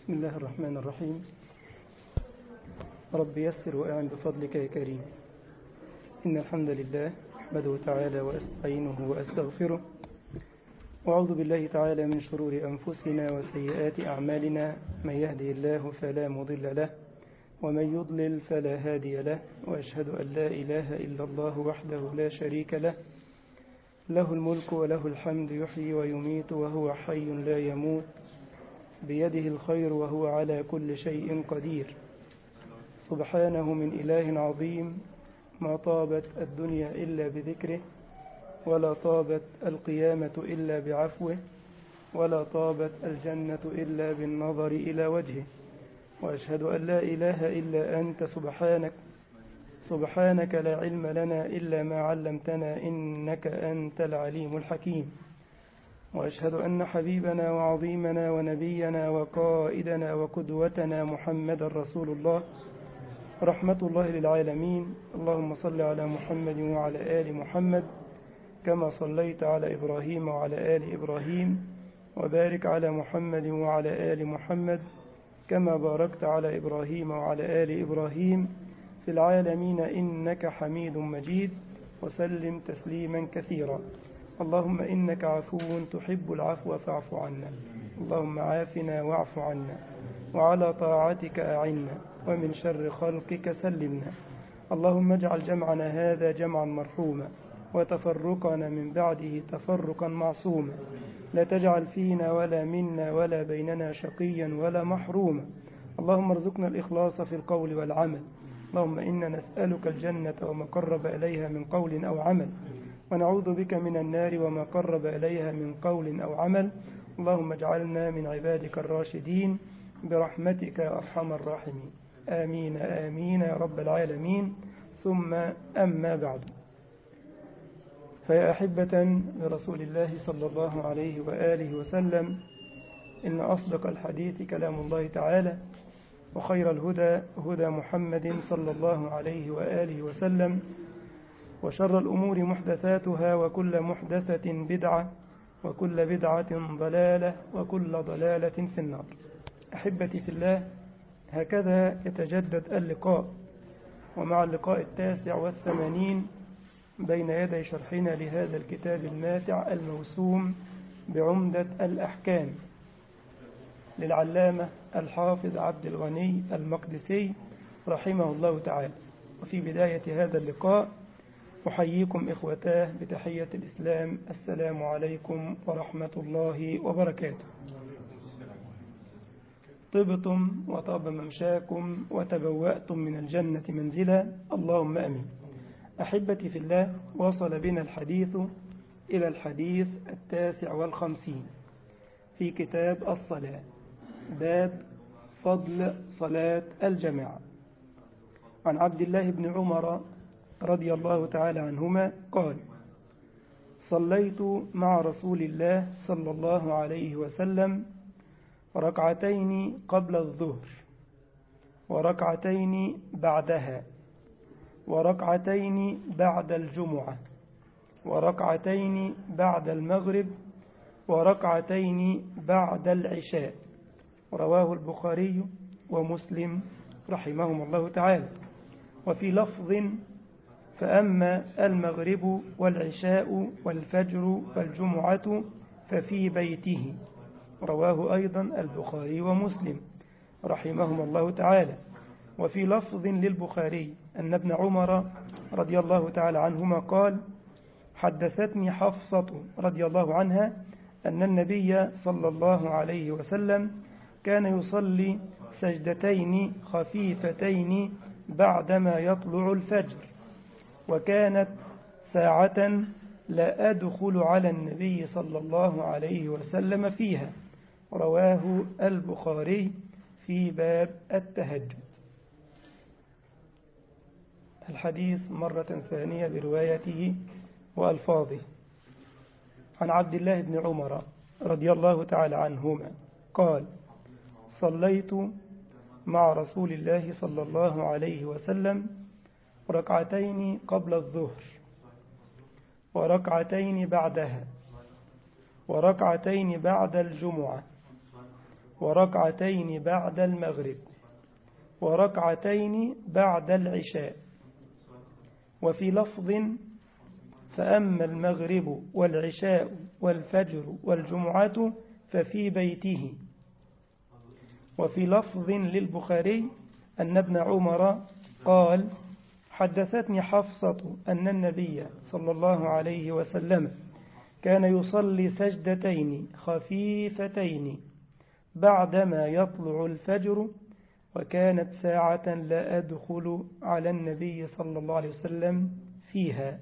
بسم الله الرحمن الرحيم رب يسر وأعن بفضلك يا كريم إن الحمد لله أحمده تعالى وأستعينه وأستغفره وأعوذ بالله تعالى من شرور أنفسنا وسيئات أعمالنا من يهدي الله فلا مضل له ومن يضلل فلا هادي له وأشهد أن لا إله إلا الله وحده لا شريك له له الملك وله الحمد يحيي ويميت وهو حي لا يموت بيده الخير وهو على كل شيء قدير سبحانه من إله عظيم ما طابت الدنيا إلا بذكره ولا طابت القيامة إلا بعفوه ولا طابت الجنة إلا بالنظر إلى وجهه وأشهد أن لا إله إلا أنت سبحانك سبحانك لا علم لنا إلا ما علمتنا إنك أنت العليم الحكيم وأشهد أن حبيبنا وعظيمنا ونبينا وقائدنا وقدوتنا محمد رسول الله رحمة الله للعالمين اللهم صل على محمد وعلى آل محمد كما صليت على إبراهيم وعلى آل إبراهيم وبارك على محمد وعلى آل محمد كما باركت على إبراهيم وعلى آل إبراهيم في العالمين إنك حميد مجيد وسلم تسليما كثيرا اللهم إنك عفو تحب العفو فاعف عنا اللهم عافنا واعف عنا وعلى طاعتك أعنا ومن شر خلقك سلمنا اللهم اجعل جمعنا هذا جمعا مرحوما وتفرقنا من بعده تفرقا معصوما لا تجعل فينا ولا منا ولا بيننا شقيا ولا محروما اللهم ارزقنا الإخلاص في القول والعمل اللهم إنا نسألك الجنة وما قرب إليها من قول أو عمل ونعوذ بك من النار وما قرب إليها من قول أو عمل اللهم اجعلنا من عبادك الراشدين برحمتك يا أرحم الراحمين آمين آمين يا رب العالمين ثم أما بعد فيا أحبة برسول الله صلى الله عليه وآله وسلم إن أصدق الحديث كلام الله تعالى وخير الهدى هدى محمد صلى الله عليه وآله وسلم وشر الأمور محدثاتها وكل محدثة بدعة وكل بدعة ضلالة وكل ضلالة في النار أحبتي في الله هكذا يتجدد اللقاء ومع اللقاء التاسع والثمانين بين يدي شرحنا لهذا الكتاب الماتع الموسوم بعمدة الأحكام للعلامة الحافظ عبد الغني المقدسي رحمه الله تعالى وفي بداية هذا اللقاء أحييكم إخوتاه بتحية الإسلام السلام عليكم ورحمة الله وبركاته طبتم وطاب ممشاكم وتبوأتم من الجنة منزلا اللهم أمين أحبتي في الله وصل بنا الحديث إلى الحديث التاسع والخمسين في كتاب الصلاة باب فضل صلاة الجماعة عن عبد الله بن عمر رضي الله تعالى عنهما قال صليت مع رسول الله صلى الله عليه وسلم ركعتين قبل الظهر وركعتين بعدها وركعتين بعد الجمعة وركعتين بعد المغرب وركعتين بعد العشاء رواه البخاري ومسلم رحمهم الله تعالى وفي لفظ فأما المغرب والعشاء والفجر والجمعة ففي بيته رواه أيضا البخاري ومسلم رحمهم الله تعالى وفي لفظ للبخاري أن ابن عمر رضي الله تعالى عنهما قال حدثتني حفصة رضي الله عنها أن النبي صلى الله عليه وسلم كان يصلي سجدتين خفيفتين بعدما يطلع الفجر وكانت ساعة لا أدخل على النبي صلى الله عليه وسلم فيها رواه البخاري في باب التهجد الحديث مرة ثانية بروايته وألفاظه عن عبد الله بن عمر رضي الله تعالى عنهما قال صليت مع رسول الله صلى الله عليه وسلم ركعتين قبل الظهر وركعتين بعدها وركعتين بعد الجمعة وركعتين بعد المغرب وركعتين بعد العشاء وفي لفظ فأما المغرب والعشاء والفجر والجمعة ففي بيته وفي لفظ للبخاري أن ابن عمر قال حدثتني حفصة أن النبي صلى الله عليه وسلم كان يصلي سجدتين خفيفتين بعدما يطلع الفجر وكانت ساعة لا أدخل على النبي صلى الله عليه وسلم فيها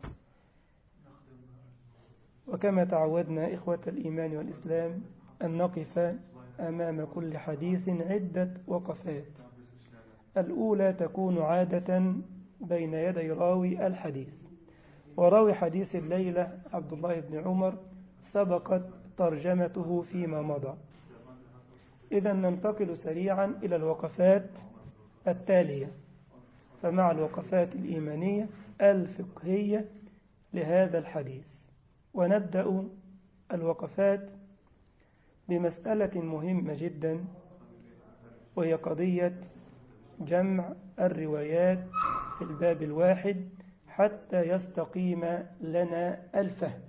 وكما تعودنا إخوة الإيمان والإسلام أن نقف أمام كل حديث عدة وقفات الأولى تكون عادة بين يدي راوي الحديث وراوي حديث الليلة عبد الله بن عمر سبقت ترجمته فيما مضى إذا ننتقل سريعا إلى الوقفات التالية فمع الوقفات الإيمانية الفقهية لهذا الحديث ونبدأ الوقفات بمسألة مهمة جدا وهي قضية جمع الروايات في الباب الواحد حتى يستقيم لنا الفهم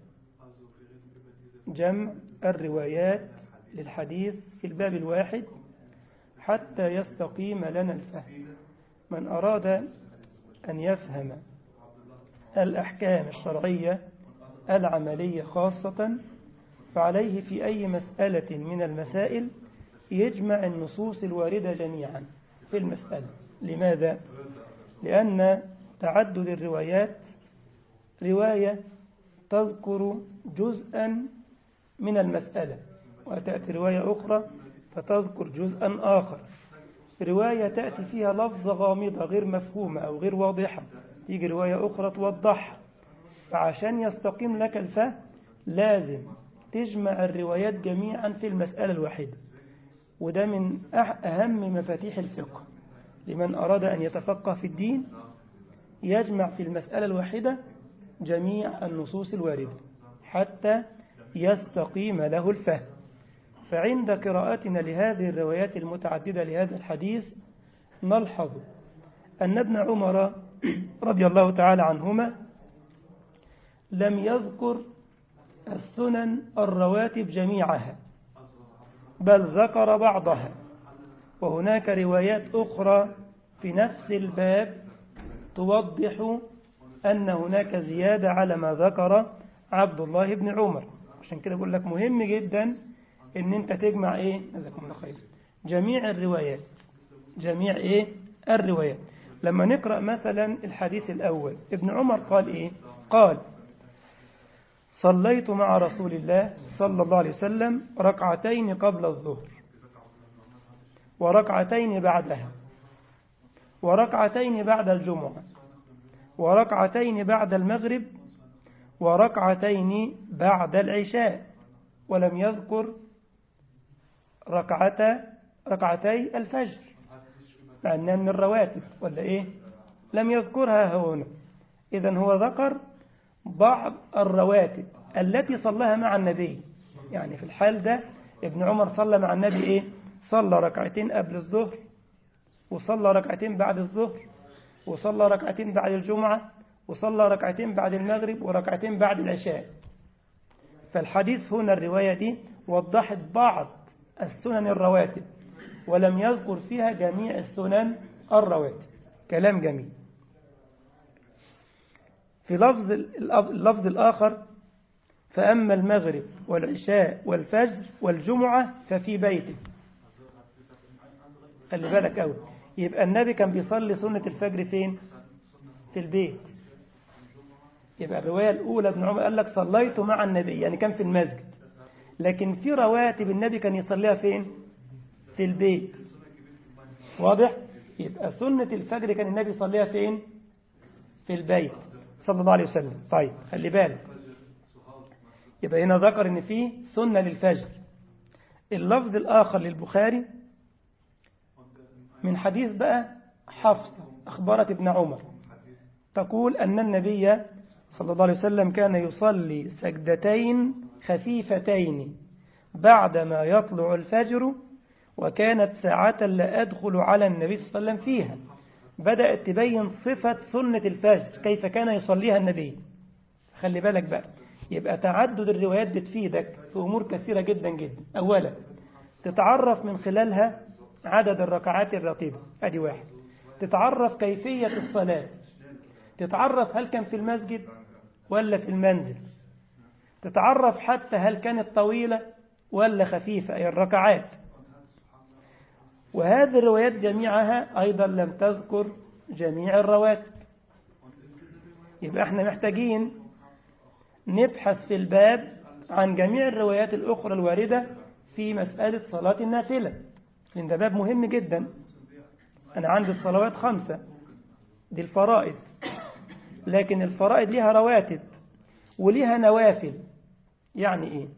جمع الروايات للحديث في الباب الواحد حتى يستقيم لنا الفهم من أراد أن يفهم الأحكام الشرعية العملية خاصة فعليه في أي مسألة من المسائل يجمع النصوص الواردة جميعا في المسألة لماذا؟ لأن تعدد الروايات رواية تذكر جزءا من المسألة وتأتي رواية أخرى فتذكر جزءا آخر رواية تأتي فيها لفظة غامضة غير مفهومة أو غير واضحة تيجي رواية أخرى توضحها فعشان يستقيم لك الفهم لازم تجمع الروايات جميعا في المسألة الواحدة وده من أهم مفاتيح الفقه لمن أراد أن يتفقه في الدين يجمع في المسألة الواحدة جميع النصوص الواردة حتى يستقيم له الفهم فعند قراءتنا لهذه الروايات المتعددة لهذا الحديث نلحظ أن ابن عمر رضي الله تعالى عنهما لم يذكر السنن الرواتب جميعها بل ذكر بعضها وهناك روايات أخرى في نفس الباب توضح أن هناك زيادة على ما ذكر عبد الله بن عمر عشان كده بقول لك مهم جدا ان انت تجمع ايه جزاكم الله خير جميع الروايات جميع ايه الروايات لما نقرأ مثلا الحديث الأول ابن عمر قال ايه قال صليت مع رسول الله صلى الله عليه وسلم ركعتين قبل الظهر وركعتين بعدها وركعتين بعد الجمعة وركعتين بعد المغرب وركعتين بعد العشاء ولم يذكر ركعتا ركعتي الفجر مع أنها من الرواتب ولا إيه لم يذكرها هنا إذا هو ذكر بعض الرواتب التي صلىها مع النبي يعني في الحال ده ابن عمر صلى مع النبي إيه صلى ركعتين قبل الظهر وصلى ركعتين بعد الظهر وصلى ركعتين بعد الجمعة وصلى ركعتين بعد المغرب وركعتين بعد العشاء فالحديث هنا الرواية دي وضحت بعض السنن الرواتب ولم يذكر فيها جميع السنن الرواتب كلام جميل في لفظ اللفظ الآخر فأما المغرب والعشاء والفجر والجمعة ففي بيته خلي بالك أول يبقى النبي كان بيصلي سنة الفجر فين في البيت يبقى الرواية الأولى ابن عمر قال لك صليت مع النبي يعني كان في المسجد لكن في رواتب النبي كان يصليها فين في البيت واضح يبقى سنة الفجر كان النبي يصليها فين في البيت صلى الله عليه وسلم طيب خلي بالك يبقى هنا ذكر ان في سنة للفجر اللفظ الآخر للبخاري من حديث بقى حفصة أخبرت ابن عمر تقول أن النبي صلى الله عليه وسلم كان يصلي سجدتين خفيفتين بعدما يطلع الفجر وكانت ساعة لا أدخل على النبي صلى الله عليه وسلم فيها بدأت تبين صفة سنة الفجر كيف كان يصليها النبي خلي بالك بقى يبقى تعدد الروايات بتفيدك في أمور كثيرة جدا جدا أولا تتعرف من خلالها عدد الركعات الراتبة أدي واحد تتعرف كيفية الصلاة تتعرف هل كان في المسجد ولا في المنزل تتعرف حتى هل كانت طويلة ولا خفيفة أي الركعات وهذه الروايات جميعها أيضا لم تذكر جميع الرواتب يبقى احنا محتاجين نبحث في الباب عن جميع الروايات الأخرى الواردة في مسألة صلاة النافلة لأن ده باب مهم جدا أنا عندي الصلوات خمسة دي الفرائض لكن الفرائض لها رواتب ولها نوافل يعني إيه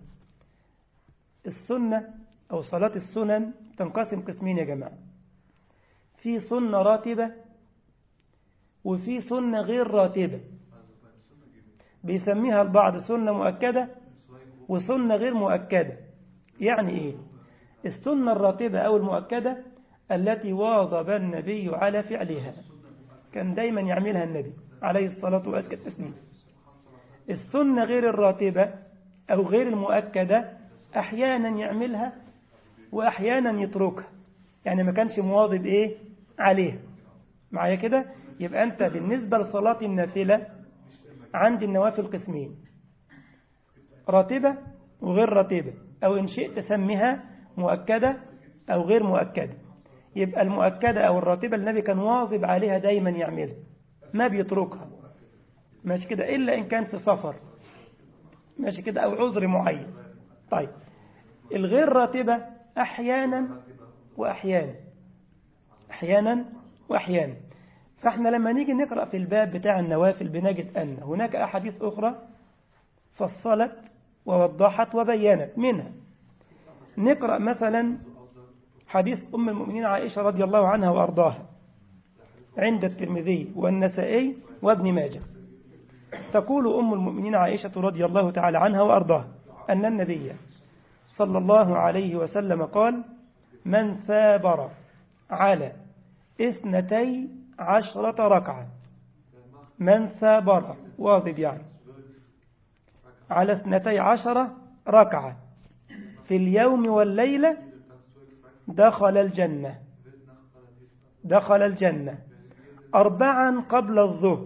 السنة أو صلاة السنن تنقسم قسمين يا جماعة في سنة راتبة وفي سنة غير راتبة بيسميها البعض سنة مؤكدة وسنة غير مؤكدة يعني إيه السنة الراتبة أو المؤكدة التي واظب النبي على فعلها كان دايما يعملها النبي عليه الصلاة وأزكى التسليم السنة غير الراتبة أو غير المؤكدة أحيانا يعملها وأحيانا يتركها يعني ما كانش مواظب إيه عليها معايا كده يبقى أنت بالنسبة لصلاة النافلة عندي النوافل قسمين راتبة وغير راتبة أو إن شئت سميها مؤكدة أو غير مؤكدة يبقى المؤكدة أو الراتبة النبي كان واظب عليها دايما يعملها ما بيتركها ماشي كده إلا إن كان في سفر ماشي كده أو عذر معين طيب الغير راتبة أحيانا وأحيانا أحيانا وأحيانا فإحنا لما نيجي نقرأ في الباب بتاع النوافل بنجد أن هناك أحاديث أخرى فصلت ووضحت وبينت منها نقرأ مثلا حديث أم المؤمنين عائشة رضي الله عنها وأرضاها عند الترمذي والنسائي وابن ماجه تقول أم المؤمنين عائشة رضي الله تعالى عنها وأرضاها أن النبي صلى الله عليه وسلم قال من ثابر على اثنتي عشرة ركعة من ثابر واظب يعني على اثنتي عشرة ركعة في اليوم والليلة دخل الجنة دخل الجنة أربعا قبل الظهر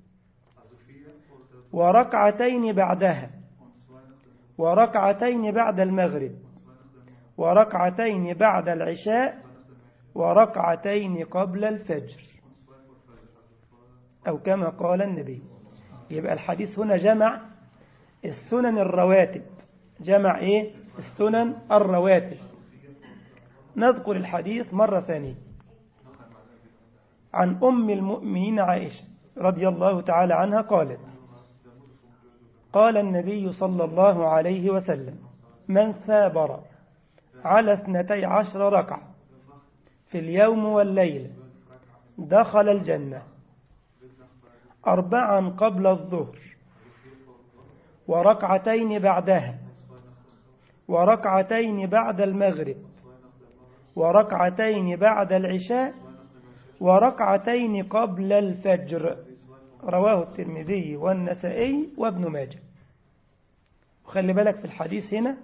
وركعتين بعدها وركعتين بعد المغرب وركعتين بعد العشاء وركعتين قبل الفجر أو كما قال النبي يبقى الحديث هنا جمع السنن الرواتب جمع إيه السنن الرواتب نذكر الحديث مرة ثانية عن أم المؤمنين عائشة رضي الله تعالى عنها قالت قال النبي صلى الله عليه وسلم من ثابر على اثنتي عشر ركعة في اليوم والليل دخل الجنة أربعا قبل الظهر وركعتين بعدها وركعتين بعد المغرب وركعتين بعد العشاء وركعتين قبل الفجر رواه الترمذي والنسائي وابن ماجه وخلي بالك في الحديث هنا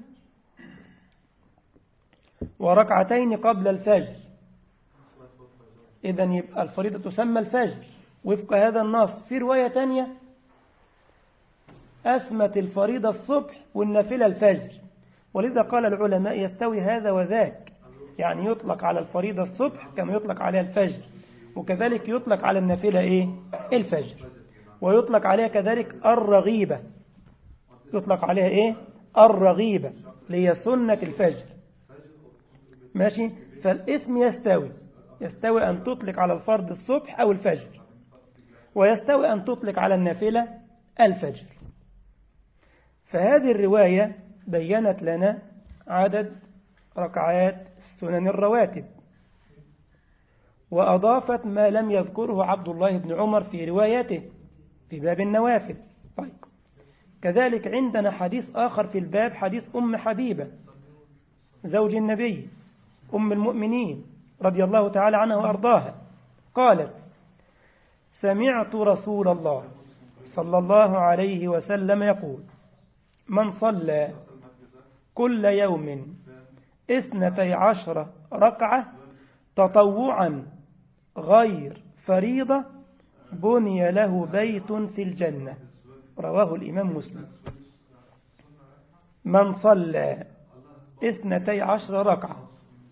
وركعتين قبل الفجر إذا يبقى الفريضة تسمى الفجر وفق هذا النص في رواية تانية أسمت الفريضة الصبح والنافلة الفجر ولذا قال العلماء يستوي هذا وذاك يعني يطلق على الفريضة الصبح كما يطلق عليها الفجر وكذلك يطلق على النافلة إيه؟ الفجر ويطلق عليها كذلك الرغيبة يطلق عليها إيه؟ الرغيبة اللي هي سنة الفجر ماشي فالاسم يستوي يستوي أن تطلق على الفرض الصبح أو الفجر ويستوي أن تطلق على النافلة الفجر فهذه الرواية بينت لنا عدد ركعات سنن الرواتب وأضافت ما لم يذكره عبد الله بن عمر في روايته في باب النوافل طيب كذلك عندنا حديث آخر في الباب حديث أم حبيبة زوج النبي أم المؤمنين رضي الله تعالى عنها وأرضاها قالت سمعت رسول الله صلى الله عليه وسلم يقول من صلى كل يوم اثنتي عشر ركعة تطوعا غير فريضة بني له بيت في الجنة رواه الإمام مسلم من صلى اثنتي عشر ركعة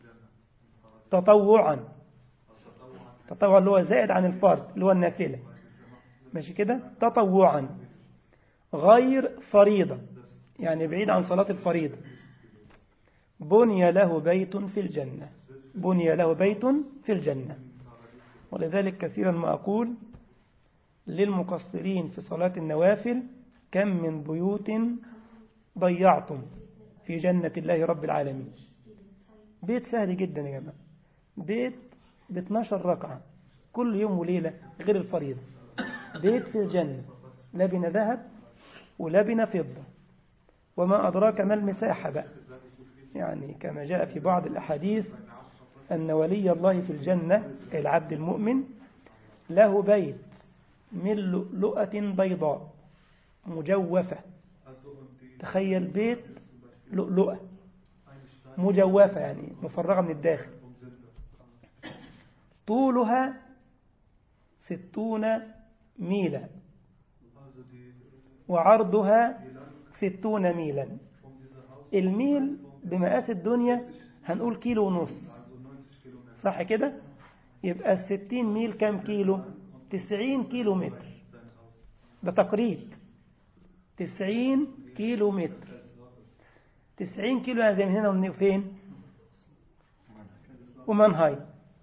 تطوعا تطوع اللي هو زائد عن الفرض اللي هو النافلة ماشي كده تطوعا غير فريضة يعني بعيد عن صلاة الفريضة بني له بيت في الجنة بني له بيت في الجنة ولذلك كثيرا ما أقول للمقصرين في صلاة النوافل كم من بيوت ضيعتم في جنة الله رب العالمين بيت سهل جدا يا جماعة بيت ب 12 ركعة كل يوم وليلة غير الفريضة بيت في الجنة لبن ذهب ولبن فضة وما أدراك ما المساحة بقى يعني كما جاء في بعض الأحاديث أن ولي الله في الجنة العبد المؤمن له بيت من لؤلؤة بيضاء مجوفة تخيل بيت لؤلؤة مجوفة يعني مفرغة من الداخل طولها ستون ميلا وعرضها ستون ميلا الميل بمقاس الدنيا هنقول كيلو ونص صح كده يبقى الستين ميل كام كيلو تسعين كيلو متر ده تقريب تسعين كيلو متر تسعين كيلو يعني زي من هنا ومن فين ومنهاي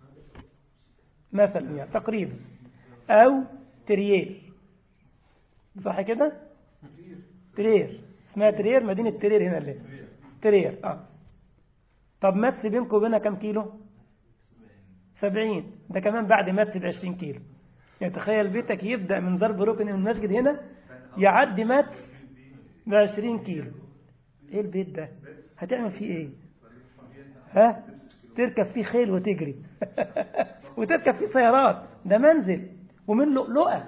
مثلا يعني تقريبا أو تريير صح كده ترير اسمها ترير مدينة ترير هنا اللي ترير اه طب ماتس بينكم وبينها كم كيلو سبعين ده كمان بعد ماتس بعشرين كيلو يعني تخيل بيتك يبدأ من ضرب ركن من المسجد هنا يعدي ماتس بعشرين كيلو ايه البيت ده هتعمل فيه ايه ها تركب فيه خيل وتجري وتركب فيه سيارات ده منزل ومن لؤلؤة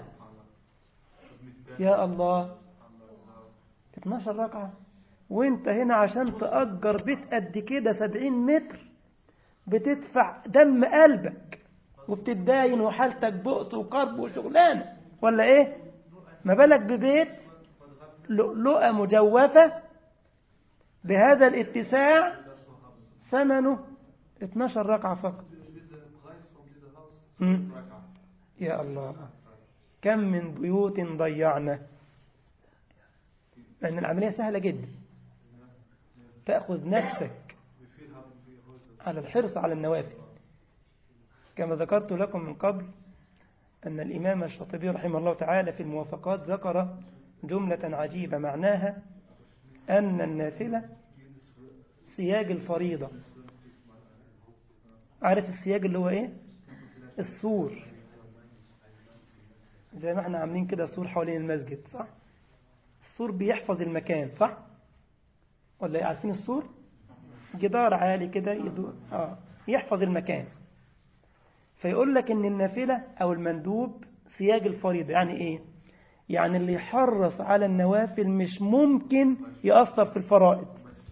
يا الله 12 ركعة وانت هنا عشان تأجر بيت قد كده 70 متر بتدفع دم قلبك وبتتداين وحالتك بؤس وقرب وشغلانة ولا ايه ما بالك ببيت لؤلؤة مجوفة بهذا الاتساع ثمنه 12 ركعة فقط مم. يا الله كم من بيوت ضيعنا لأن العملية سهلة جدا تأخذ نفسك على الحرص على النوافل كما ذكرت لكم من قبل أن الإمام الشاطبي رحمه الله تعالى في الموافقات ذكر جملة عجيبة معناها أن النافلة سياج الفريضة عارف السياج اللي هو إيه السور زي ما احنا عاملين كده سور حوالين المسجد صح السور بيحفظ المكان صح ولا إيه؟ عارفين السور جدار عالي كده يدو... آه. يحفظ المكان فيقول لك ان النافلة او المندوب سياج الفريضة يعني ايه يعني اللي يحرص على النوافل مش ممكن يأثر في الفرائض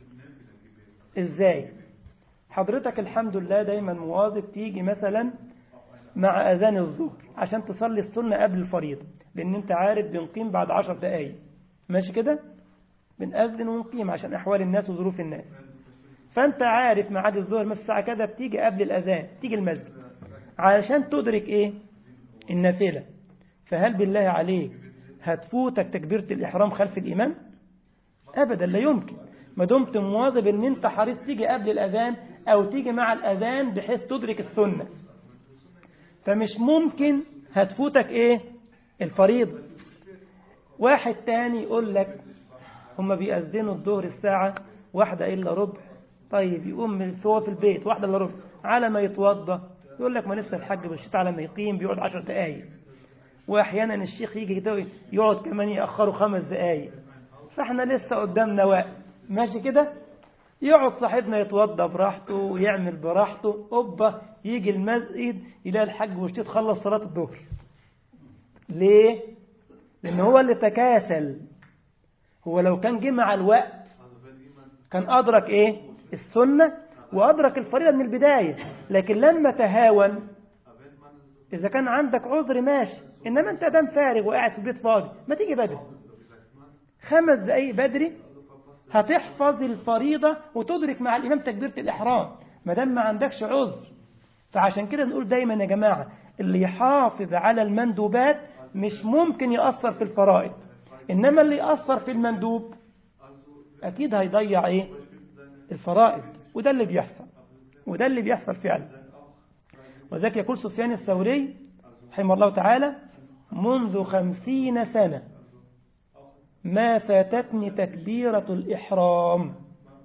ازاي حضرتك الحمد لله دايما مواظب تيجي مثلا مع أذان الظهر عشان تصلي السنة قبل الفريضة لأن أنت عارف بنقيم بعد عشر دقايق ماشي كده بنأذن ونقيم عشان أحوال الناس وظروف الناس فأنت عارف ميعاد الظهر مثلا الساعة كده بتيجي قبل الأذان تيجي المسجد علشان تدرك إيه النافلة فهل بالله عليك هتفوتك تكبيرة الإحرام خلف الإمام أبدا لا يمكن ما دمت مواظب ان انت حريص تيجي قبل الأذان أو تيجي مع الأذان بحيث تدرك السنة فمش ممكن هتفوتك ايه الفريضة واحد تاني يقول لك هم بيأذنوا الظهر الساعة واحدة إلا ربع طيب يقوم من هو في البيت واحدة إلا ربع على ما يتوضى يقول لك ما لسه الحاج بالشيط على ما يقيم بيقعد عشر دقايق وأحيانا الشيخ يجي كده يقعد كمان يأخره خمس دقايق فاحنا لسه قدامنا وقت ماشي كده يقعد صاحبنا يتوضى براحته ويعمل براحته أوبا يجي المسجد يلاقي الحاج وشتي تخلص صلاة الظهر ليه؟ لأن هو اللي تكاسل هو لو كان جه مع الوقت كان أدرك إيه؟ السنة وأدرك الفريضة من البداية لكن لما تهاون إذا كان عندك عذر ماشي إنما أنت أدام فارغ وقاعد في البيت فاضي ما تيجي بدري خمس دقايق بدري هتحفظ الفريضة وتدرك مع الإمام تكبيرة الإحرام ما دام ما عندكش عذر فعشان كده نقول دايما يا جماعة اللي يحافظ على المندوبات مش ممكن يأثر في الفرائض إنما اللي يأثر في المندوب أكيد هيضيع إيه الفرائض وده اللي بيحصل وده اللي بيحصل فعلا وذلك يقول سفيان الثوري رحمه الله تعالى منذ خمسين سنة ما فاتتني تكبيرة الإحرام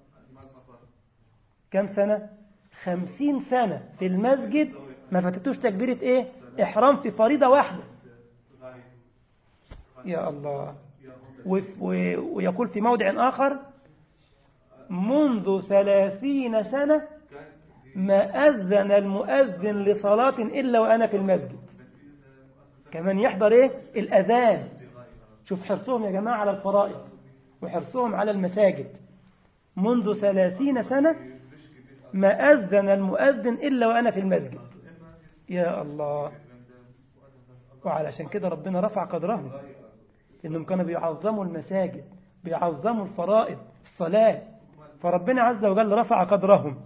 كم سنة خمسين سنة في المسجد ما فاتتوش تكبيرة إيه إحرام في فريضة واحدة يا الله ويقول في موضع آخر منذ ثلاثين سنة ما أذن المؤذن لصلاة إلا وأنا في المسجد كمان يحضر إيه الأذان شوف حرصهم يا جماعة على الفرائض وحرصهم على المساجد منذ ثلاثين سنة ما أذن المؤذن إلا وأنا في المسجد يا الله وعلشان كده ربنا رفع قدرهم إنهم كانوا بيعظموا المساجد بيعظموا الفرائض الصلاة فربنا عز وجل رفع قدرهم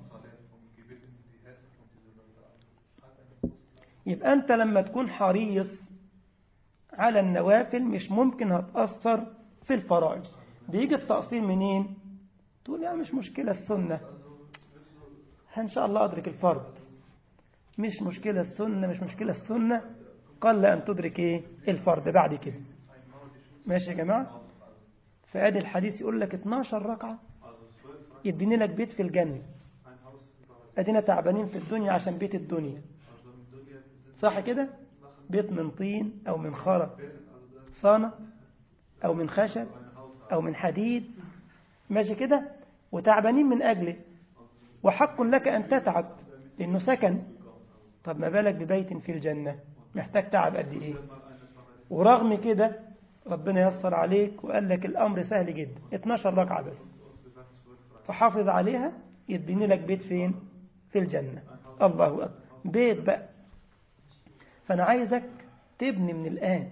يبقى أنت لما تكون حريص على النوافل مش ممكن هتأثر في الفرائض بيجي التقصير منين تقول يا مش مشكلة السنة إن شاء الله أدرك الفرض مش مشكلة السنة مش مشكلة السنة قل أن تدرك إيه الفرض بعد كده ماشي يا جماعة فأدي الحديث يقول لك 12 ركعة يديني لك بيت في الجنة أدينا تعبانين في الدنيا عشان بيت الدنيا صح كده بيت من طين أو من خرق صانة أو من خشب أو من حديد ماشي كده وتعبانين من أجله وحق لك أن تتعب لأنه سكن طب ما بالك ببيت في الجنة محتاج تعب قد إيه ورغم كده ربنا يسر عليك وقال لك الأمر سهل جدا 12 ركعة بس فحافظ عليها يديني لك بيت فين في الجنة الله أكبر بيت بقى فأنا عايزك تبني من الآن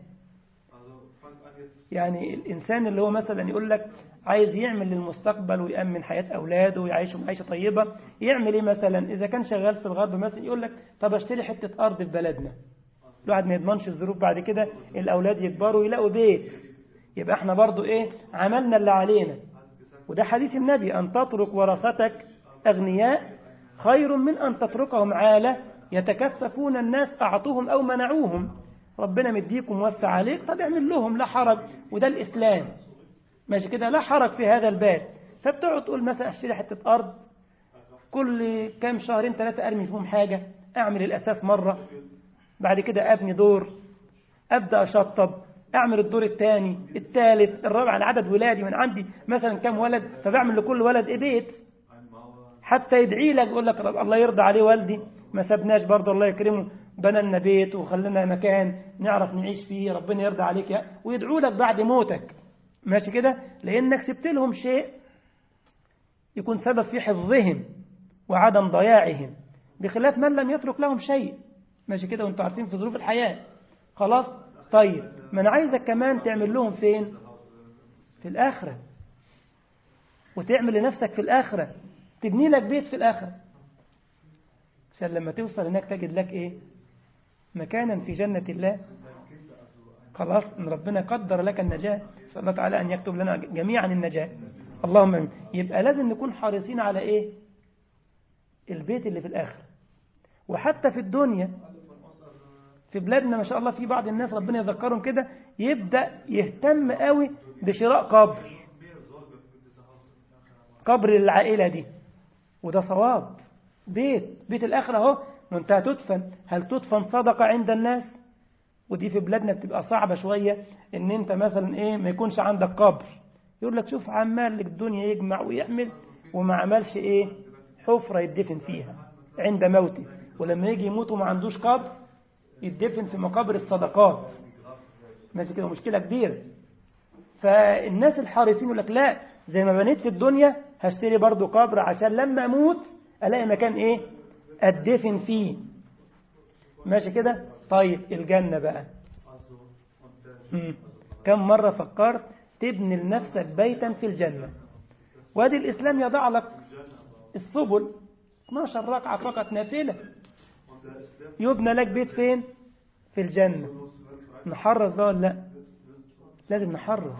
يعني الإنسان اللي هو مثلا يقول لك عايز يعمل للمستقبل ويأمن حياة أولاده ويعيشهم عيشة طيبة يعمل إيه مثلا إذا كان شغال في الغرب مثلا يقول لك طب اشتري حتة أرض في بلدنا الواحد ما يضمنش الظروف بعد كده الأولاد يكبروا ويلاقوا بيت يبقى احنا برضو إيه عملنا اللي علينا وده حديث النبي أن تترك ورثتك أغنياء خير من أن تتركهم عالة يتكففون الناس أعطوهم أو منعوهم ربنا مديكم وسع عليك طب اعمل لهم لا حرج وده الإسلام ماشي كده لا حرج في هذا الباب فبتقعد تقول مثلا اشتري حتة أرض كل كام شهرين ثلاثة أرمي فيهم حاجة أعمل الأساس مرة بعد كده أبني دور أبدأ أشطب أعمل الدور الثاني الثالث الرابع على عدد ولادي من عندي مثلا كم ولد فبعمل لكل ولد إيه بيت حتى يدعي لك يقول لك الله يرضى عليه والدي ما سبناش برضه الله يكرمه بنى لنا بيت وخلنا مكان نعرف نعيش فيه ربنا يرضى عليك يا ويدعوا لك بعد موتك ماشي كده لأنك سبت لهم شيء يكون سبب في حفظهم وعدم ضياعهم بخلاف من لم يترك لهم شيء ماشي كده وانتوا عارفين في ظروف الحياة خلاص طيب ما انا عايزك كمان تعمل لهم فين في الآخرة وتعمل لنفسك في الآخرة تبني لك بيت في الآخرة عشان لما توصل هناك تجد لك ايه مكانا في جنة الله خلاص ان ربنا قدر لك النجاة نسأل الله تعالى أن يكتب لنا جميعا النجاة اللهم امين يبقى لازم نكون حريصين على ايه البيت اللي في الآخرة وحتى في الدنيا في بلادنا ما شاء الله في بعض الناس ربنا يذكرهم كده يبدأ يهتم قوي بشراء قبر قبر العائلة دي وده صواب بيت بيت الآخرة اهو وانت هتدفن هل تدفن صدقة عند الناس ودي في بلادنا بتبقى صعبة شوية ان انت مثلا ايه ما يكونش عندك قبر يقول لك شوف عمال لك الدنيا يجمع ويعمل وما عملش إيه حفرة يدفن فيها عند موته ولما يجي يموت وما عندوش قبر يدفن في مقابر الصدقات ماشي كده مشكلة كبيرة فالناس الحارسين يقول لك لا زي ما بنيت في الدنيا هشتري برضو قبر عشان لما اموت الاقي مكان ايه ادفن فيه ماشي كده طيب الجنة بقى مم. كم مرة فكرت تبني لنفسك بيتا في الجنة وادي الإسلام يضع لك السبل 12 ركعة فقط نافلة يبنى لك بيت فين في الجنة نحرص ده ولا لا لازم نحرص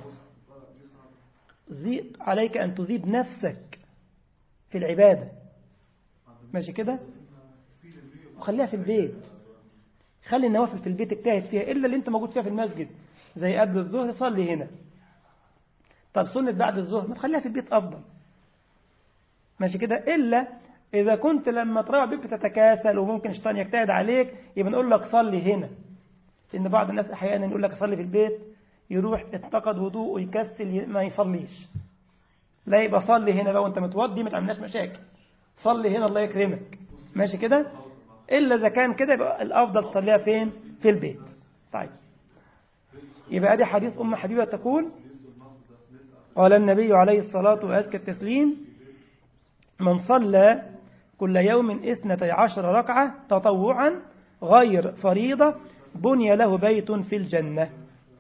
زيد عليك أن تزيد نفسك في العبادة ماشي كده وخليها في البيت خلي النوافل في البيت اجتهد فيها إلا اللي انت موجود فيها في المسجد زي قبل الظهر صلي هنا طب سنة بعد الظهر ما تخليها في البيت أفضل ماشي كده إلا إذا كنت لما تروح بيت بتتكاسل وممكن الشيطان يجتهد عليك يبقى نقول لك صلي هنا لأن بعض الناس أحيانا يقول لك صلي في البيت يروح اتقد وضوء ويكسل ما يصليش لا يبقى صلي هنا بقى وانت متوضي ما تعملناش مشاكل صلي هنا الله يكرمك ماشي كده إلا إذا كان كده يبقى الأفضل تصليها فين في البيت طيب يبقى دي حديث أم حبيبة تقول قال النبي عليه الصلاة وأزكى التسليم من صلى كل يوم اثنتي عشر ركعة تطوعا غير فريضة بني له بيت في الجنة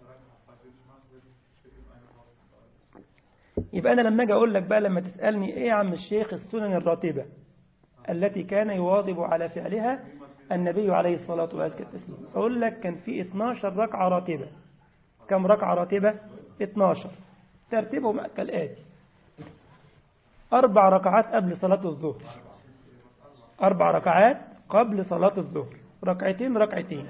يبقى أنا لما أجي أقول لك بقى لما تسألني إيه يا عم الشيخ السنن الراتبة التي كان يواظب على فعلها النبي عليه الصلاة والسلام أقول لك كان في 12 ركعة راتبة كم ركعة راتبة 12 ترتيبهم كالآتي أربع ركعات قبل صلاة الظهر أربع ركعات قبل صلاة الظهر ركعتين ركعتين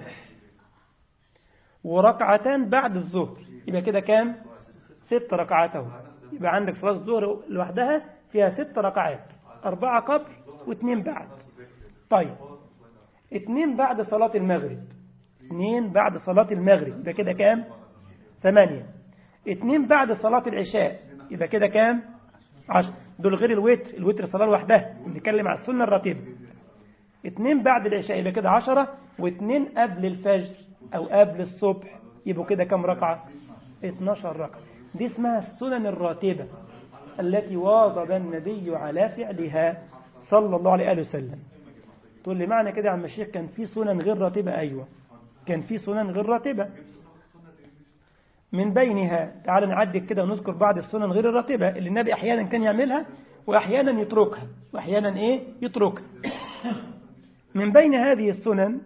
وركعتان بعد الظهر يبقى كده كام ست ركعات اهو يبقى عندك صلاة الظهر لوحدها فيها ست ركعات أربعة قبل واثنين بعد طيب اثنين بعد صلاة المغرب اثنين بعد صلاة المغرب يبقى كده كام ثمانية اثنين بعد صلاة العشاء يبقى كده كام عشر دول غير الوتر الوتر صلاة لوحدها بنتكلم على السنة الراتبة اثنين بعد العشاء يبقى كده عشرة واثنين قبل الفجر أو قبل الصبح يبقوا كده كم ركعة 12 ركعة دي اسمها السنن الراتبة التي واظب النبي على فعلها صلى الله عليه وسلم تقول لي معنى كده يا عم الشيخ كان في سنن غير راتبة أيوة كان في سنن غير راتبة من بينها تعال نعدي كده ونذكر بعض السنن غير الراتبة اللي النبي أحيانا كان يعملها وأحيانا يتركها وأحيانا إيه يتركها من بين هذه السنن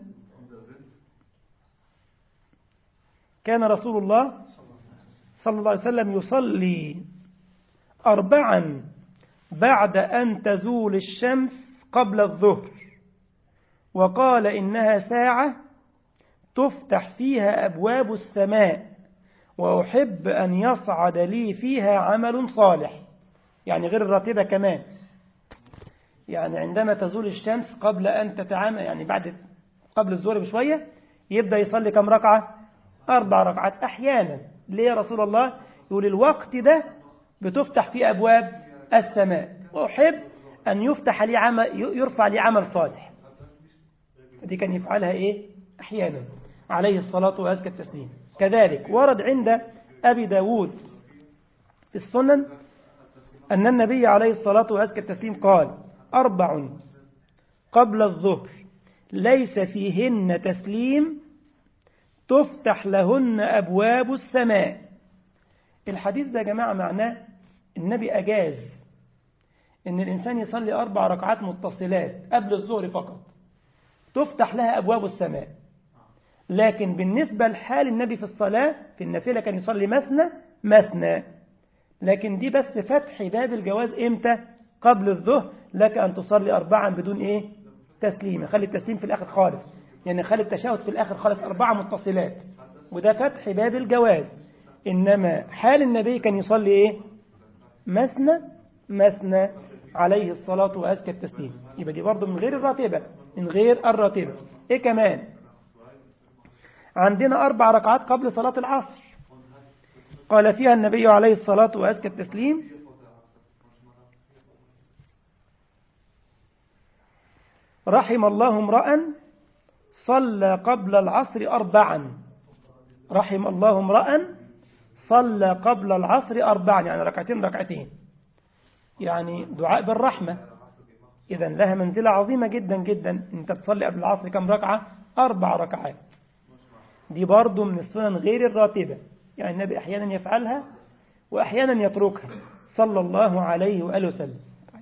كان رسول الله صلى الله عليه وسلم يصلي أربعا بعد أن تزول الشمس قبل الظهر وقال إنها ساعة تفتح فيها أبواب السماء وأحب أن يصعد لي فيها عمل صالح يعني غير الراتبة كمان يعني عندما تزول الشمس قبل أن تتعامل يعني بعد قبل الظهر بشوية يبدأ يصلي كم ركعة أربع ركعات أحيانا ليه يا رسول الله يقول الوقت ده بتفتح فيه أبواب السماء وأحب أن يفتح لي عمل يرفع لي عمل صالح دي كان يفعلها إيه أحيانا عليه الصلاة وأزكى التسليم كذلك ورد عند أبي داود في السنن أن النبي عليه الصلاة وأزكى التسليم قال أربع قبل الظهر ليس فيهن تسليم تفتح لهن أبواب السماء الحديث ده يا جماعة معناه النبي أجاز إن الإنسان يصلي أربع ركعات متصلات قبل الظهر فقط تفتح لها أبواب السماء لكن بالنسبة لحال النبي في الصلاة في النافلة كان يصلي مثنى مثنى لكن دي بس فتح باب الجواز إمتى قبل الظهر لك أن تصلي أربعا بدون إيه تسليم خلي التسليم في الآخر خالص يعني خلي التشهد في الآخر خالص أربعة متصلات وده فتح باب الجواز إنما حال النبي كان يصلي إيه مثنى مثنى عليه الصلاة وأزكى التسليم يبقى دي برضه من غير الراتبة من غير الراتبة إيه كمان عندنا أربع ركعات قبل صلاة العصر قال فيها النبي عليه الصلاة وأزكى التسليم رحم الله امرأ صلى قبل العصر أربعا رحم الله امرأ صلى قبل العصر أربعا يعني ركعتين ركعتين يعني دعاء بالرحمة إذا لها منزلة عظيمة جدا جدا أنت تصلي قبل العصر كم ركعة أربع ركعات دي برضو من السنن غير الراتبة يعني النبي أحيانا يفعلها وأحيانا يتركها صلى الله عليه وآله وسلم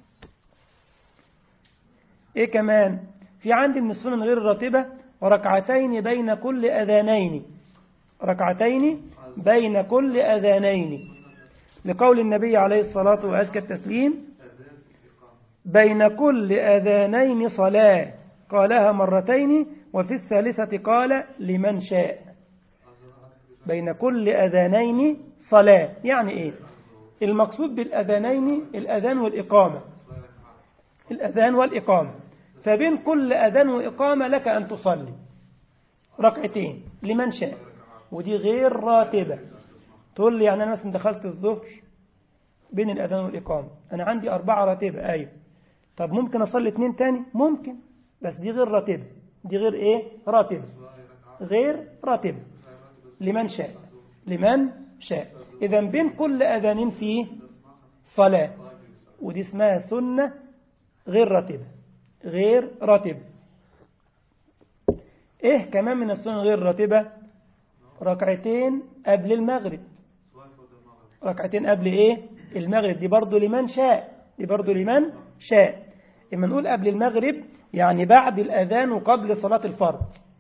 إيه كمان في عندي من السنن غير الراتبة وركعتين بين كل أذانين ركعتين بين كل أذانين لقول النبي عليه الصلاة وأزكى التسليم بين كل أذانين صلاة قالها مرتين وفي الثالثة قال لمن شاء بين كل أذانين صلاة يعني إيه المقصود بالأذانين الأذان والإقامة الأذان والإقامة فبين كل أذان وإقامة لك أن تصلي ركعتين لمن شاء ودي غير راتبة تقول لي يعني أنا مثلا دخلت الظهر بين الأذان والإقامة أنا عندي أربعة راتبة أيوة طب ممكن أصلي اتنين تاني ممكن بس دي غير راتبة دي غير إيه راتبة غير راتبة لمن شاء لمن شاء إذا بين كل أذان فيه صلاة ودي اسمها سنة غير راتبة غير راتبة إيه كمان من السنن غير راتبة ركعتين قبل المغرب ركعتين قبل إيه المغرب دي برضو لمن شاء دي برضو لمن شاء إما نقول قبل المغرب يعني بعد الأذان وقبل صلاة الفرض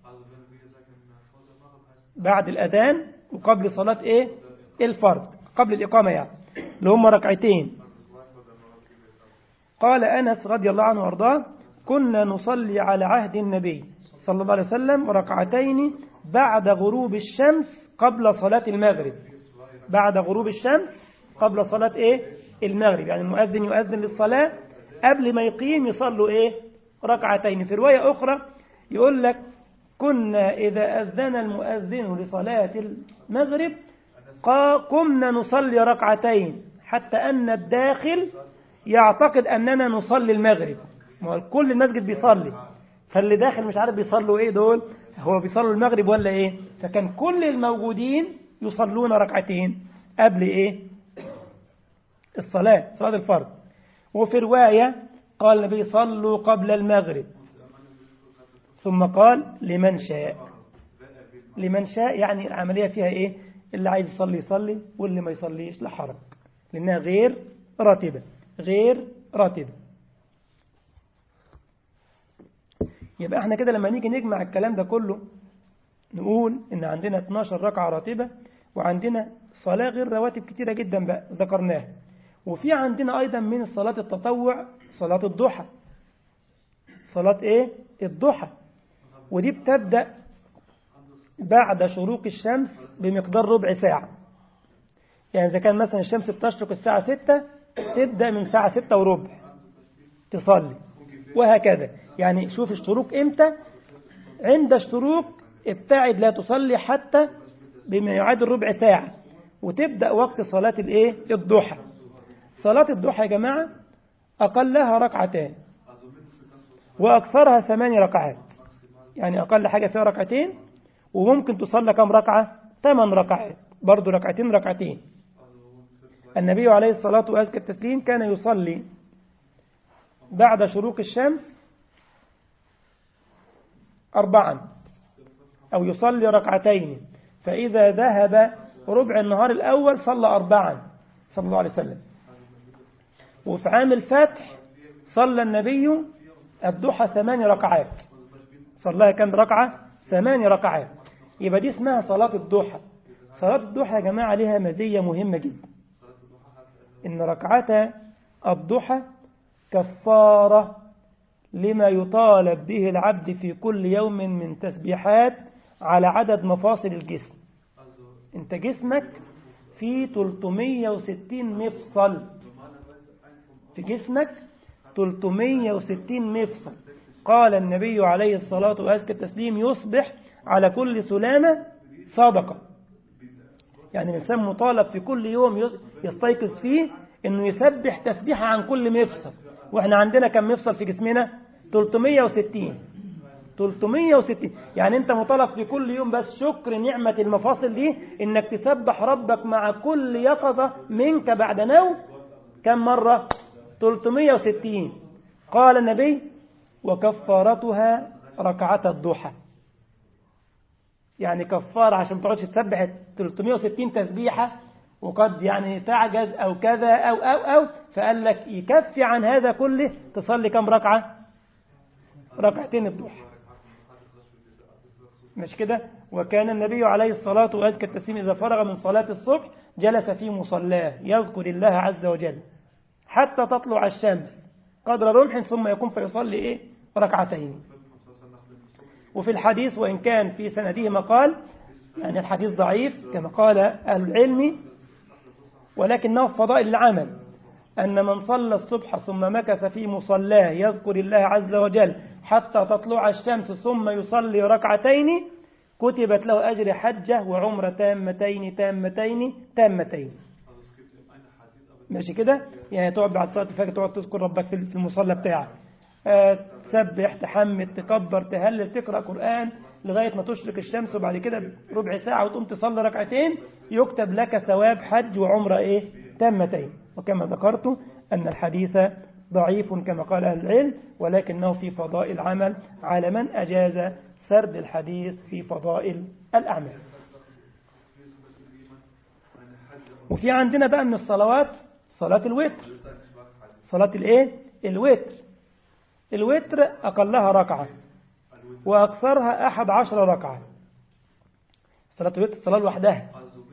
بعد الأذان وقبل صلاة إيه الفرض قبل الإقامة يعني اللي هم ركعتين قال أنس رضي الله عنه وارضاه كنا نصلي على عهد النبي صلى الله عليه وسلم ركعتين بعد غروب الشمس قبل صلاة المغرب بعد غروب الشمس قبل صلاة إيه المغرب يعني المؤذن يؤذن للصلاة قبل ما يقيم يصلوا إيه ركعتين في رواية أخرى يقول لك كنا إذا أذن المؤذن لصلاة المغرب قمنا نصلي ركعتين حتى أن الداخل يعتقد أننا نصلي المغرب كل المسجد بيصلي فاللي داخل مش عارف بيصلوا إيه دول هو بيصلوا المغرب ولا إيه فكان كل الموجودين يصلون ركعتين قبل إيه الصلاة صلاة الفرض وفي رواية قال النبي صلوا قبل المغرب ثم قال لمن شاء لمن شاء يعني العملية فيها إيه اللي عايز يصلي يصلي واللي ما يصليش لا حرج لأنها غير راتبة غير راتبة يبقى احنا كده لما نيجي نجمع الكلام ده كله نقول ان عندنا 12 ركعة راتبة وعندنا صلاة غير رواتب كتيرة جدا بقى ذكرناها وفي عندنا أيضا من صلاة التطوع صلاة الضحى صلاة ايه الضحى ودي بتبدأ بعد شروق الشمس بمقدار ربع ساعة يعني إذا كان مثلا الشمس بتشرق الساعة ستة تبدأ من ساعة ستة وربع تصلي وهكذا يعني شوف الشروق إمتى عند الشروق ابتعد لا تصلي حتى بما يعادل ربع ساعة وتبدأ وقت صلاة الايه الضحى صلاة الضحى يا جماعة أقلها ركعتان وأكثرها ثماني ركعات يعني أقل حاجة فيها ركعتين وممكن تصلى كم ركعة ثمان ركعات برضو ركعتين ركعتين النبي عليه الصلاة وأزكى التسليم كان يصلي بعد شروق الشمس أربعا أو يصلي ركعتين فإذا ذهب ربع النهار الأول صلى أربعا صلى الله عليه وسلم وفي عام الفتح صلى النبي الضحى ثمان ركعات صلاها كم ركعة ثمان ركعات يبقى دي اسمها صلاة الضحى صلاة الضحى يا جماعة لها مزية مهمة جدا إن ركعتا الضحى كفارة لما يطالب به العبد في كل يوم من تسبيحات على عدد مفاصل الجسم انت جسمك فيه 360 مفصل في جسمك 360 مفصل قال النبي عليه الصلاة وأزكى التسليم يصبح على كل سلامة صدقة يعني الإنسان مطالب في كل يوم يستيقظ فيه أنه يسبح تسبيحة عن كل مفصل وإحنا عندنا كم مفصل في جسمنا 360 360 يعني انت مطالب في كل يوم بس شكر نعمة المفاصل دي انك تسبح ربك مع كل يقظة منك بعد نوم كم مرة 360 قال النبي وكفارتها ركعة الضحى يعني كفارة عشان ما تقعدش تسبح 360 تسبيحة وقد يعني تعجز أو كذا أو أو أو فقال لك يكفي عن هذا كله تصلي كم ركعة ركعتين الضحى مش كده وكان النبي عليه الصلاة وأزكى التسليم إذا فرغ من صلاة الصبح جلس في مصلاه يذكر الله عز وجل حتى تطلع الشمس قدر رمح ثم يقوم فيصلي إيه ركعتين وفي الحديث وإن كان في سنده مقال يعني الحديث ضعيف كما قال أهل العلم ولكنه فضائل العمل أن من صلى الصبح ثم مكث في مصلاه يذكر الله عز وجل حتى تطلع الشمس ثم يصلي ركعتين كتبت له أجر حجة وعمرة تامتين تامتين تامتين ماشي كده يعني تقعد بعد صلاة الفجر تقعد تذكر ربك في المصلى بتاعك أه تسبح تحمد تكبر تهلل تقرأ قرآن لغاية ما تشرق الشمس وبعد كده ربع ساعة وتقوم تصلي ركعتين يكتب لك ثواب حج وعمرة إيه تامتين وكما ذكرت أن الحديث ضعيف كما قال أهل العلم ولكنه في فضائل العمل على من أجاز سرد الحديث في فضائل الأعمال وفي عندنا بقى من الصلوات صلاة الوتر صلاة الايه الوتر الوتر أقلها ركعة وأكثرها أحد عشر ركعة صلاة الوتر الصلاة لوحدها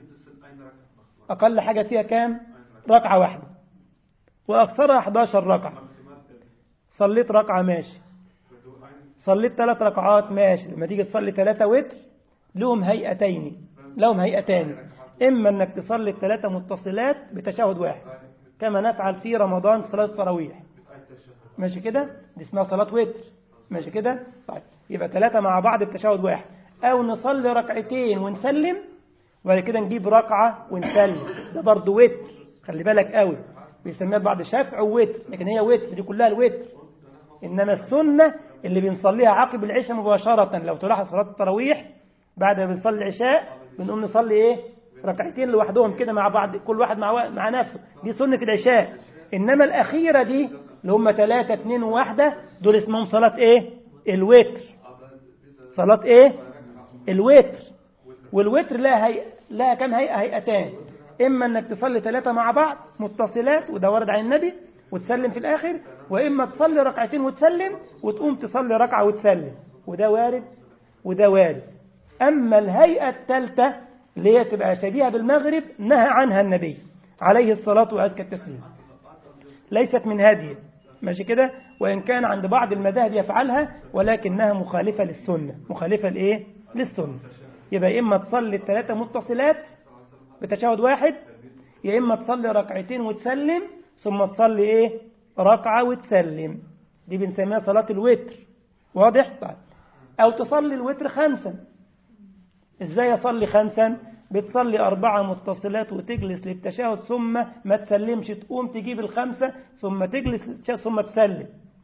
أقل حاجة فيها كام ركعة واحدة وأكثرها 11 ركعة صليت ركعة ماشي صليت ثلاث ركعات ماشي لما تيجي تصلي ثلاثة وتر لهم هيئتين لهم هيئتان إما أنك تصلي الثلاثة متصلات بتشهد واحد كما نفعل في رمضان صلاة التراويح ماشي كده دي اسمها صلاة وتر ماشي كده طيب يبقى ثلاثة مع بعض بتشهد واحد أو نصلي ركعتين ونسلم وبعد كده نجيب ركعة ونسلم ده برضه وتر خلي بالك قوي بيسميها بعض شفع ووتر لكن هي وتر دي كلها الوتر إنما السنة اللي بنصليها عقب العشاء مباشرة لو تلاحظ صلاة التراويح بعد ما بنصلي العشاء بنقوم نصلي إيه ركعتين لوحدهم كده مع بعض كل واحد مع مع نفسه دي سنة العشاء إنما الأخيرة دي اللي هم ثلاثة اثنين وواحدة دول اسمهم صلاة إيه الوتر صلاة إيه الوتر والوتر لها هيئة لها كم هيئة هيئتان إما أنك تصلي ثلاثة مع بعض متصلات وده ورد عن النبي وتسلم في الآخر وإما تصلي ركعتين وتسلم وتقوم تصلي ركعة وتسلم وده وارد وده وارد أما الهيئة الثالثة اللي هي تبقى شبيهة بالمغرب نهى عنها النبي عليه الصلاة وأزكى التسليم ليست من هذه ماشي كده وإن كان عند بعض المذاهب يفعلها ولكنها مخالفة للسنة مخالفة لإيه للسنة يبقى إما تصلي الثلاثة متصلات بتشهد واحد يا إما تصلي ركعتين وتسلم ثم تصلي إيه ركعة وتسلم دي بنسميها صلاة الوتر واضح طيب أو تصلي الوتر خمسا إزاي أصلي خمسا بتصلي أربعة متصلات وتجلس للتشهد ثم ما تسلمش تقوم تجيب الخمسة ثم تجلس ثم تسلم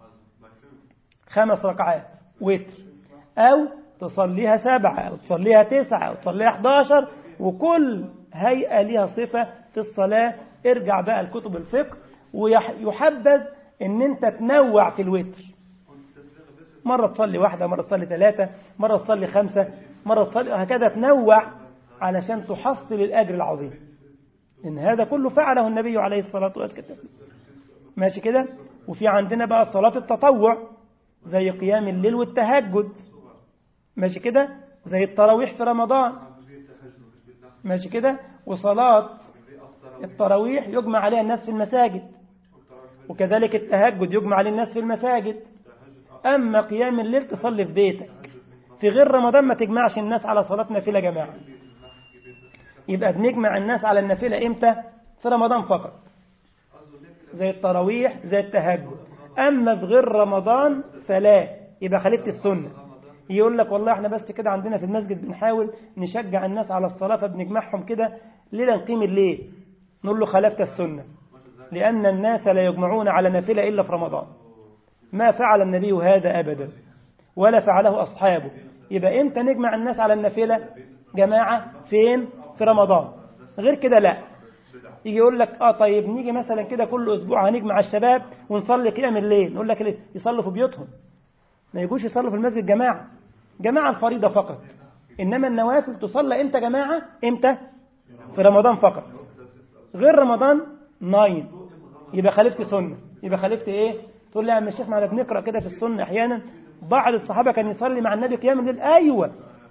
خمس ركعات وتر أو تصليها سبعة أو تصليها تسعة أو تصليها 11 وكل هيئة لها صفة في الصلاة ارجع بقى لكتب الفقه ويحبذ ان انت تنوع في الوتر مرة تصلي واحدة مرة تصلي ثلاثة مرة تصلي خمسة مرة تصلي هكذا تنوع علشان تحصل الأجر العظيم إن هذا كله فعله النبي عليه الصلاة والسلام ماشي كده وفي عندنا بقى صلاة التطوع زي قيام الليل والتهجد ماشي كده زي التراويح في رمضان ماشي كده وصلاة التراويح يجمع عليها الناس في المساجد وكذلك التهجد يجمع عليه الناس في المساجد أما قيام الليل تصلي في بيتك في غير رمضان ما تجمعش الناس على صلاة نافلة جماعة يبقى بنجمع الناس على النافلة إمتى في رمضان فقط زي التراويح زي التهجد أما في غير رمضان فلا يبقى خالفت السنة يقول لك والله احنا بس كده عندنا في المسجد بنحاول نشجع الناس على الصلاة فبنجمعهم كده ليلة نقيم الليل نقول له خالفت السنة لأن الناس لا يجمعون على نافلة إلا في رمضان ما فعل النبي هذا أبدا ولا فعله أصحابه يبقى إمتى نجمع الناس على النافلة جماعة فين في رمضان غير كده لا يجي يقول لك اه طيب نيجي مثلا كده كل اسبوع هنجمع الشباب ونصلي قيام الليل نقول لك ليه؟ يصلوا في بيوتهم ما يجوش يصلوا في المسجد جماعه جماعه الفريضه فقط انما النوافل تصلى امتى جماعه امتى في رمضان فقط غير رمضان ناين يبقى خالفت سنه يبقى خالفت ايه تقول لي يا عم الشيخ ما احنا بنقرا كده في السنه احيانا بعض الصحابه كان يصلي مع النبي قيام الليل ايوه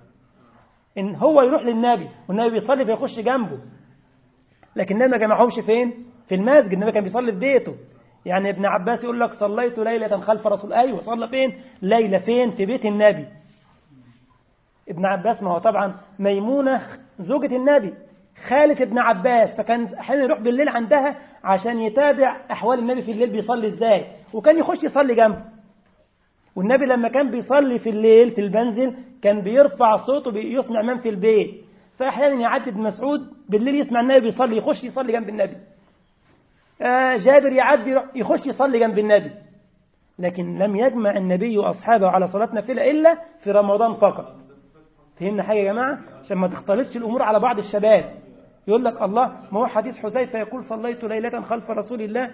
ان هو يروح للنبي والنبي بيصلي فيخش جنبه لكن النبي ما جمعهمش فين في المسجد النبي كان بيصلي في بيته يعني ابن عباس يقول لك صليت ليلة خلف رسول أيوة صلى فين ليلة فين في بيت النبي ابن عباس ما هو طبعا ميمونة زوجة النبي خالة ابن عباس فكان أحيانا يروح بالليل عندها عشان يتابع أحوال النبي في الليل بيصلي إزاي وكان يخش يصلي جنبه والنبي لما كان بيصلي في الليل في المنزل كان بيرفع صوته بيسمع من في البيت فأحيانا يعدي ابن مسعود بالليل يسمع النبي بيصلي يخش يصلي جنب النبي آه جابر يعدي يخش يصلي جنب النبي لكن لم يجمع النبي وأصحابه على صلاة نافلة إلا في رمضان فقط فهمنا حاجة يا جماعة عشان ما تختلطش الأمور على بعض الشباب يقول لك الله ما هو حديث حذيفة يقول صليت ليلة خلف رسول الله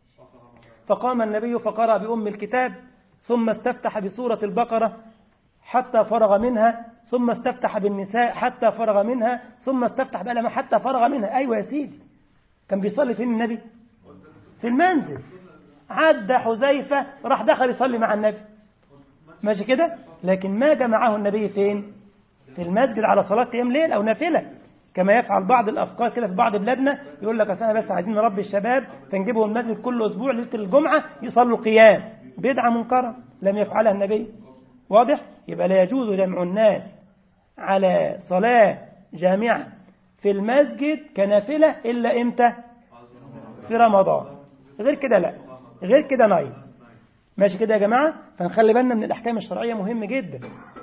فقام النبي فقرأ بأم الكتاب ثم استفتح بسورة البقرة حتى فرغ منها ثم استفتح بالنساء حتى فرغ منها ثم استفتح بقى حتى فرغ منها أيوة يا سيدي كان بيصلي فين النبي في المنزل عدى حذيفة راح دخل يصلي مع النبي ماشي كده لكن ما جمعه النبي فين في المسجد على صلاة قيام ليل أو نافلة كما يفعل بعض الأفكار كده في بعض بلادنا يقول لك أصل بس عايزين نربي الشباب فنجيبهم المسجد كل أسبوع ليلة الجمعة يصلوا قيام بدعة منكرة لم يفعلها النبي واضح يبقى لا يجوز جمع الناس على صلاة جامعة في المسجد كنافلة إلا إمتى في رمضان غير كده لا غير كده نايم ماشي كده يا جماعة فنخلي بالنا من الأحكام الشرعية مهم جدا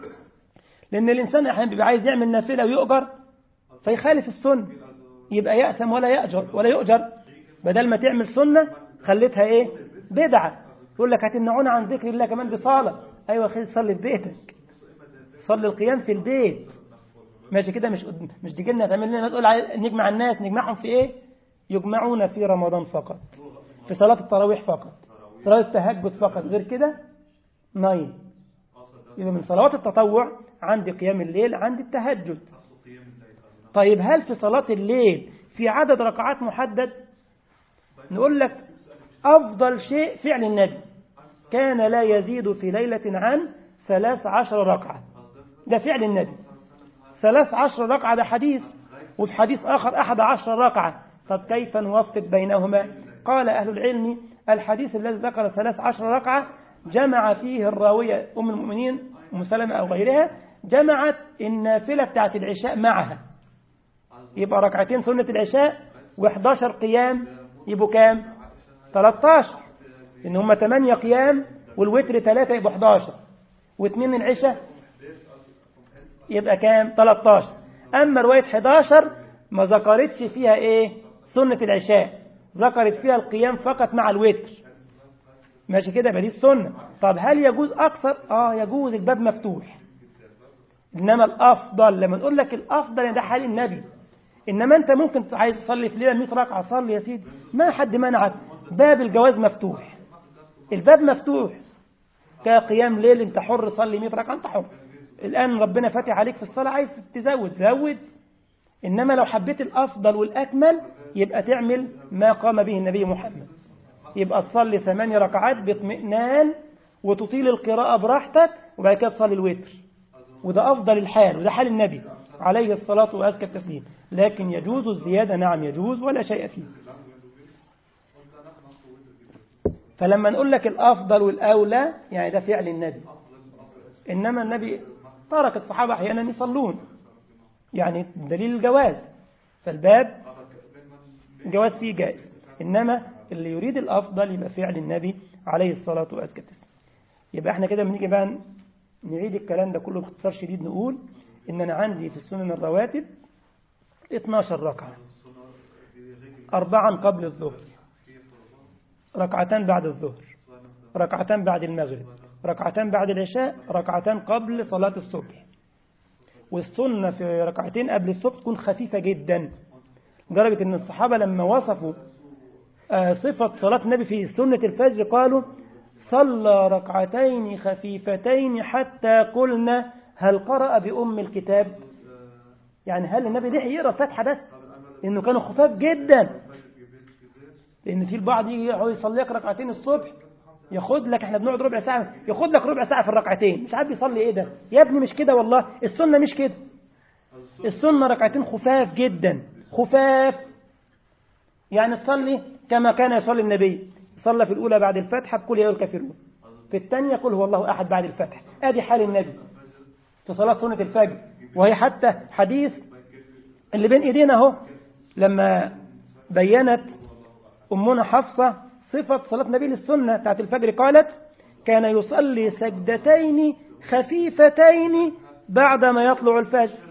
لأن الإنسان أحيانا بيبقى عايز يعمل نافلة ويؤجر فيخالف السنة يبقى يأثم ولا يأجر ولا يؤجر بدل ما تعمل سنة خليتها إيه بدعة يقول لك هتمنعونا عن ذكر الله كمان بصالة أيوة خلي تصلي في بيتك صلي القيام في البيت ماشي كده مش مش تيجي لنا تعمل لنا تقول نجمع الناس نجمعهم في ايه يجمعون في رمضان فقط في صلاة التراويح فقط صلاة التهجد فقط غير كده نايم إذا من صلوات التطوع عندي قيام الليل عندي التهجد طيب هل في صلاة الليل في عدد ركعات محدد نقول لك أفضل شيء فعل النبي كان لا يزيد في ليلة عن ثلاث عشر ركعة ده فعل النبي ثلاث عشر ركعة ده حديث وفي حديث آخر أحد عشر ركعة طب كيف نوفق بينهما قال أهل العلم الحديث الذي ذكر ثلاث عشر ركعة جمع فيه الراوية أم المؤمنين أم سلمة أو غيرها جمعت النافلة بتاعت العشاء معها يبقى ركعتين سنة العشاء و11 قيام يبقوا كام 13 إن هم 8 قيام والوتر 3 يبقوا 11 واثنين العشاء يبقى كام 13 أما رواية 11 ما ذكرتش فيها إيه سنة العشاء ذكرت فيها القيام فقط مع الوتر ماشي كده يبقى دي السنة طب هل يجوز أكثر آه يجوز الباب مفتوح إنما الأفضل لما نقول لك الأفضل يعني ده حال النبي إنما أنت ممكن عايز تصلي في ليلة 100 ركعة صلي يا سيدي ما حد منعك باب الجواز مفتوح الباب مفتوح كقيام ليل انت حر صلي 100 ركعة انت حر الآن ربنا فاتح عليك في الصلاة عايز تزود زود إنما لو حبيت الأفضل والأكمل يبقى تعمل ما قام به النبي محمد يبقى تصلي ثمانية ركعات باطمئنان وتطيل القراءة براحتك وبعد كده تصلي الوتر وده أفضل الحال وده حال النبي عليه الصلاة وأزكى التسليم لكن يجوز الزيادة نعم يجوز ولا شيء فيه فلما نقول لك الأفضل والأولى يعني ده فعل النبي إنما النبي ترك الصحابة أحيانا يصلون يعني دليل الجواز فالباب جواز فيه جائز إنما اللي يريد الأفضل يبقى فعل النبي عليه الصلاة والسلام يبقى احنا كده بنيجي بقى نعيد الكلام ده كله باختصار شديد نقول إن أنا عندي في السنن الرواتب 12 ركعة أربعا قبل الظهر ركعتان بعد الظهر ركعتان بعد المغرب ركعتان بعد العشاء ركعتان قبل صلاة الصبح والسنة في ركعتين قبل الصبح تكون خفيفة جدا لدرجة أن الصحابة لما وصفوا صفة صلاة النبي في سنة الفجر قالوا صلى ركعتين خفيفتين حتى قلنا هل قرأ بأم الكتاب يعني هل النبي لحق يقرأ فتحة بس لأنه كانوا خفاف جدا لأن في البعض يجي يصلي لك ركعتين الصبح ياخد لك احنا بنقعد ربع ساعة ياخد لك ربع ساعة في الركعتين مش عارف يصلي ايه ده يا ابني مش كده والله السنة مش كده السنة ركعتين خفاف جدا خفاف يعني تصلي كما كان يصلي النبي صلى في الأولى بعد الفتحة بكل يا الكافرون في الثانية قل هو الله أحد بعد الفتح ادي حال النبي في صلاة سنة الفجر وهي حتى حديث اللي بين ايدينا اهو لما بينت أمنا حفصة صفة صلاة النبي للسنة بتاعت الفجر قالت كان يصلي سجدتين خفيفتين بعدما يطلع الفجر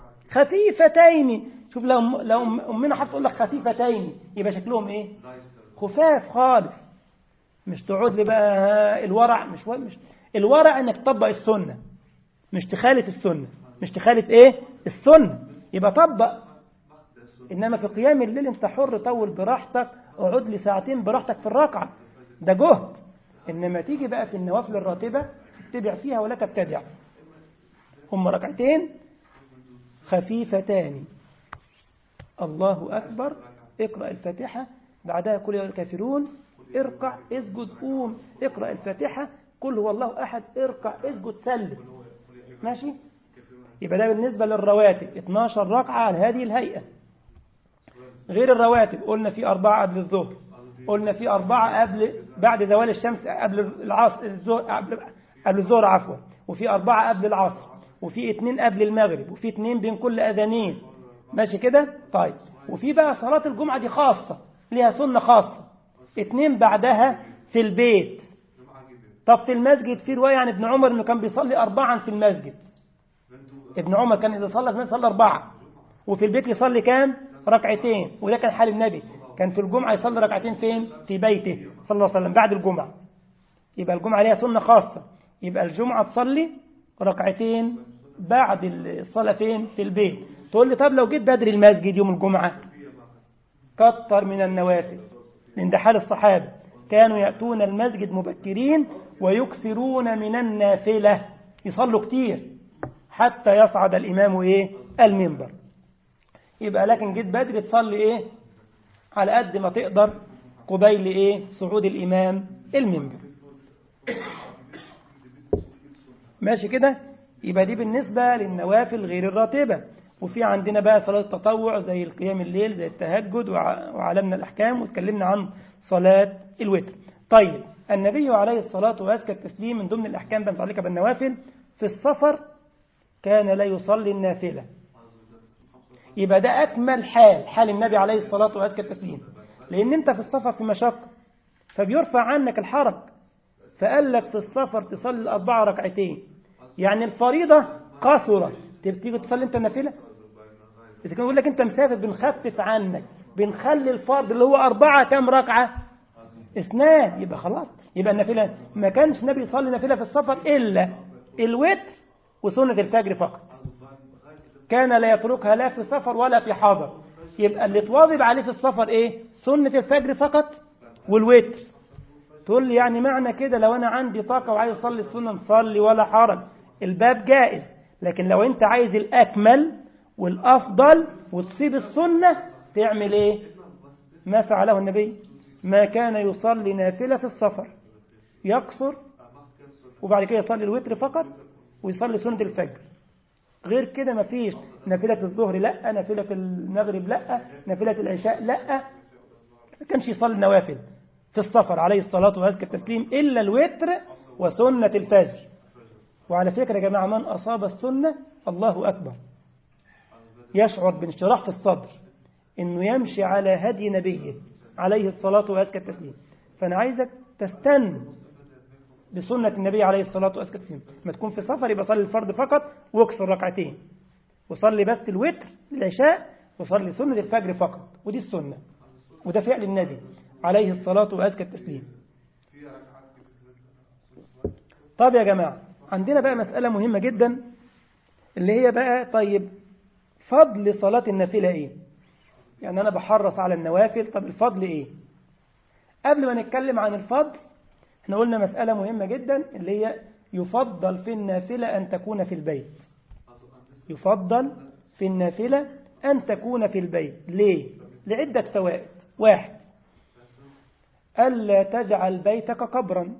خفيفتين شوف لو لو أمنا حفصة تقول لك خفيفتين يبقى شكلهم إيه خفاف خالص مش تقعد لي بقى الورع مش مش الورع انك تطبق السنة مش تخالف السنة مش تخالف ايه السنة يبقى طبق انما في قيام الليل انت حر طول براحتك اقعد لي ساعتين براحتك في الركعة ده جهد انما تيجي بقى في النوافل الراتبة تتبع فيها ولا تبتدع هم ركعتين خفيفتان الله أكبر اقرأ الفاتحة بعدها كل يا الكافرون اركع اسجد قوم اقرأ الفاتحة قل هو الله أحد اركع اسجد سلم ماشي يبقى ده بالنسبة للرواتب 12 ركعة على هذه الهيئة غير الرواتب قلنا في أربعة قبل الظهر قلنا في أربعة قبل بعد زوال الشمس قبل العصر الظهر قبل, قبل الظهر عفوا وفي أربعة قبل العصر وفي اتنين قبل المغرب وفي اتنين بين كل أذانين ماشي كده طيب وفي بقى صلاة الجمعة دي خاصة ليها سنة خاصة اتنين بعدها في البيت طب في المسجد في رواية عن ابن عمر انه كان بيصلي أربعا في المسجد ابن عمر كان إذا صلى في المسجد صلى أربعة وفي البيت يصلي كام ركعتين وده كان حال النبي كان في الجمعة يصلي ركعتين فين في بيته صلى الله عليه وسلم بعد الجمعة يبقى الجمعة ليها سنة خاصة يبقى الجمعة تصلي ركعتين بعد الصلاة فين في البيت تقول لي طب لو جيت بدري المسجد يوم الجمعة كتر من النوافل لأن ده حال الصحابة كانوا يأتون المسجد مبكرين ويكثرون من النافلة يصلوا كتير حتى يصعد الإمام إيه المنبر يبقى لكن جيت بدري تصلي إيه على قد ما تقدر قبيل إيه صعود الإمام المنبر ماشي كده يبقى دي بالنسبة للنوافل غير الراتبة وفي عندنا بقى صلاة التطوع زي القيام الليل زي التهجد وعلمنا الأحكام واتكلمنا عن صلاة الوتر طيب النبي عليه الصلاة وأزكى التسليم من ضمن الأحكام بمتعلقة بالنوافل في السفر كان لا يصلي النافلة يبقى ده أكمل حال حال النبي عليه الصلاة وأزكى التسليم لأن أنت في السفر في مشقة فبيرفع عنك الحرج فقال لك في السفر تصلي الأربعة ركعتين يعني الفريضة قصرت تيجي تصلي أنت النافلة إذا كان يقول لك أنت مسافر بنخفف عنك بنخلي الفرض اللي هو أربعة كام ركعة اثنان يبقى خلاص يبقى النافلة ما كانش النبي يصلي نافلة في السفر إلا الوتر وسنة الفجر فقط كان لا يتركها لا في سفر ولا في حاضر يبقى اللي تواظب عليه في السفر ايه سنة الفجر فقط والوتر تقول لي يعني معنى كده لو انا عندي طاقة وعايز اصلي السنة نصلي ولا حرج الباب جائز لكن لو انت عايز الاكمل والافضل وتصيب السنة تعمل ايه ما فعله النبي ما كان يصلي نافلة في السفر يقصر وبعد كده يصلي الوتر فقط ويصلي سنة الفجر غير كده ما فيش نافلة الظهر لا نافلة المغرب لا نافلة العشاء لا ما كانش يصلي النوافل في السفر عليه الصلاة وأزكى التسليم إلا الوتر وسنة الفجر وعلى فكرة يا جماعة من أصاب السنة الله أكبر يشعر بانشراح في الصدر إنه يمشي على هدي نبيه عليه الصلاة وأزكى التسليم فأنا عايزك تستن بسنة النبي عليه الصلاة والسلام ما تكون في سفر يبقى صلي الفرض فقط واكسر ركعتين وصلي بس الوتر العشاء وصلي سنة الفجر فقط ودي السنة وده فعل النبي عليه الصلاة وأزكى التسليم طب يا جماعة عندنا بقى مسألة مهمة جدا اللي هي بقى طيب فضل صلاة النافلة إيه يعني أنا بحرص على النوافل طب الفضل إيه قبل ما نتكلم عن الفضل احنا قلنا مسألة مهمة جدا اللي هي يفضل في النافلة أن تكون في البيت يفضل في النافلة أن تكون في البيت ليه؟ لعدة فوائد واحد ألا تجعل بيتك قبرا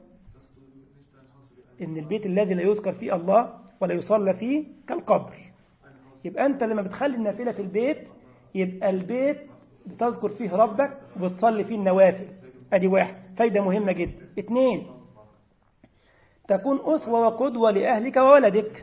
إن البيت الذي لا يذكر فيه الله ولا يصلى فيه كالقبر يبقى أنت لما بتخلي النافلة في البيت يبقى البيت بتذكر فيه ربك وبتصلي فيه النوافل أدي واحد فايدة مهمة جدا اثنين تكون أسوة وقدوة لأهلك وولدك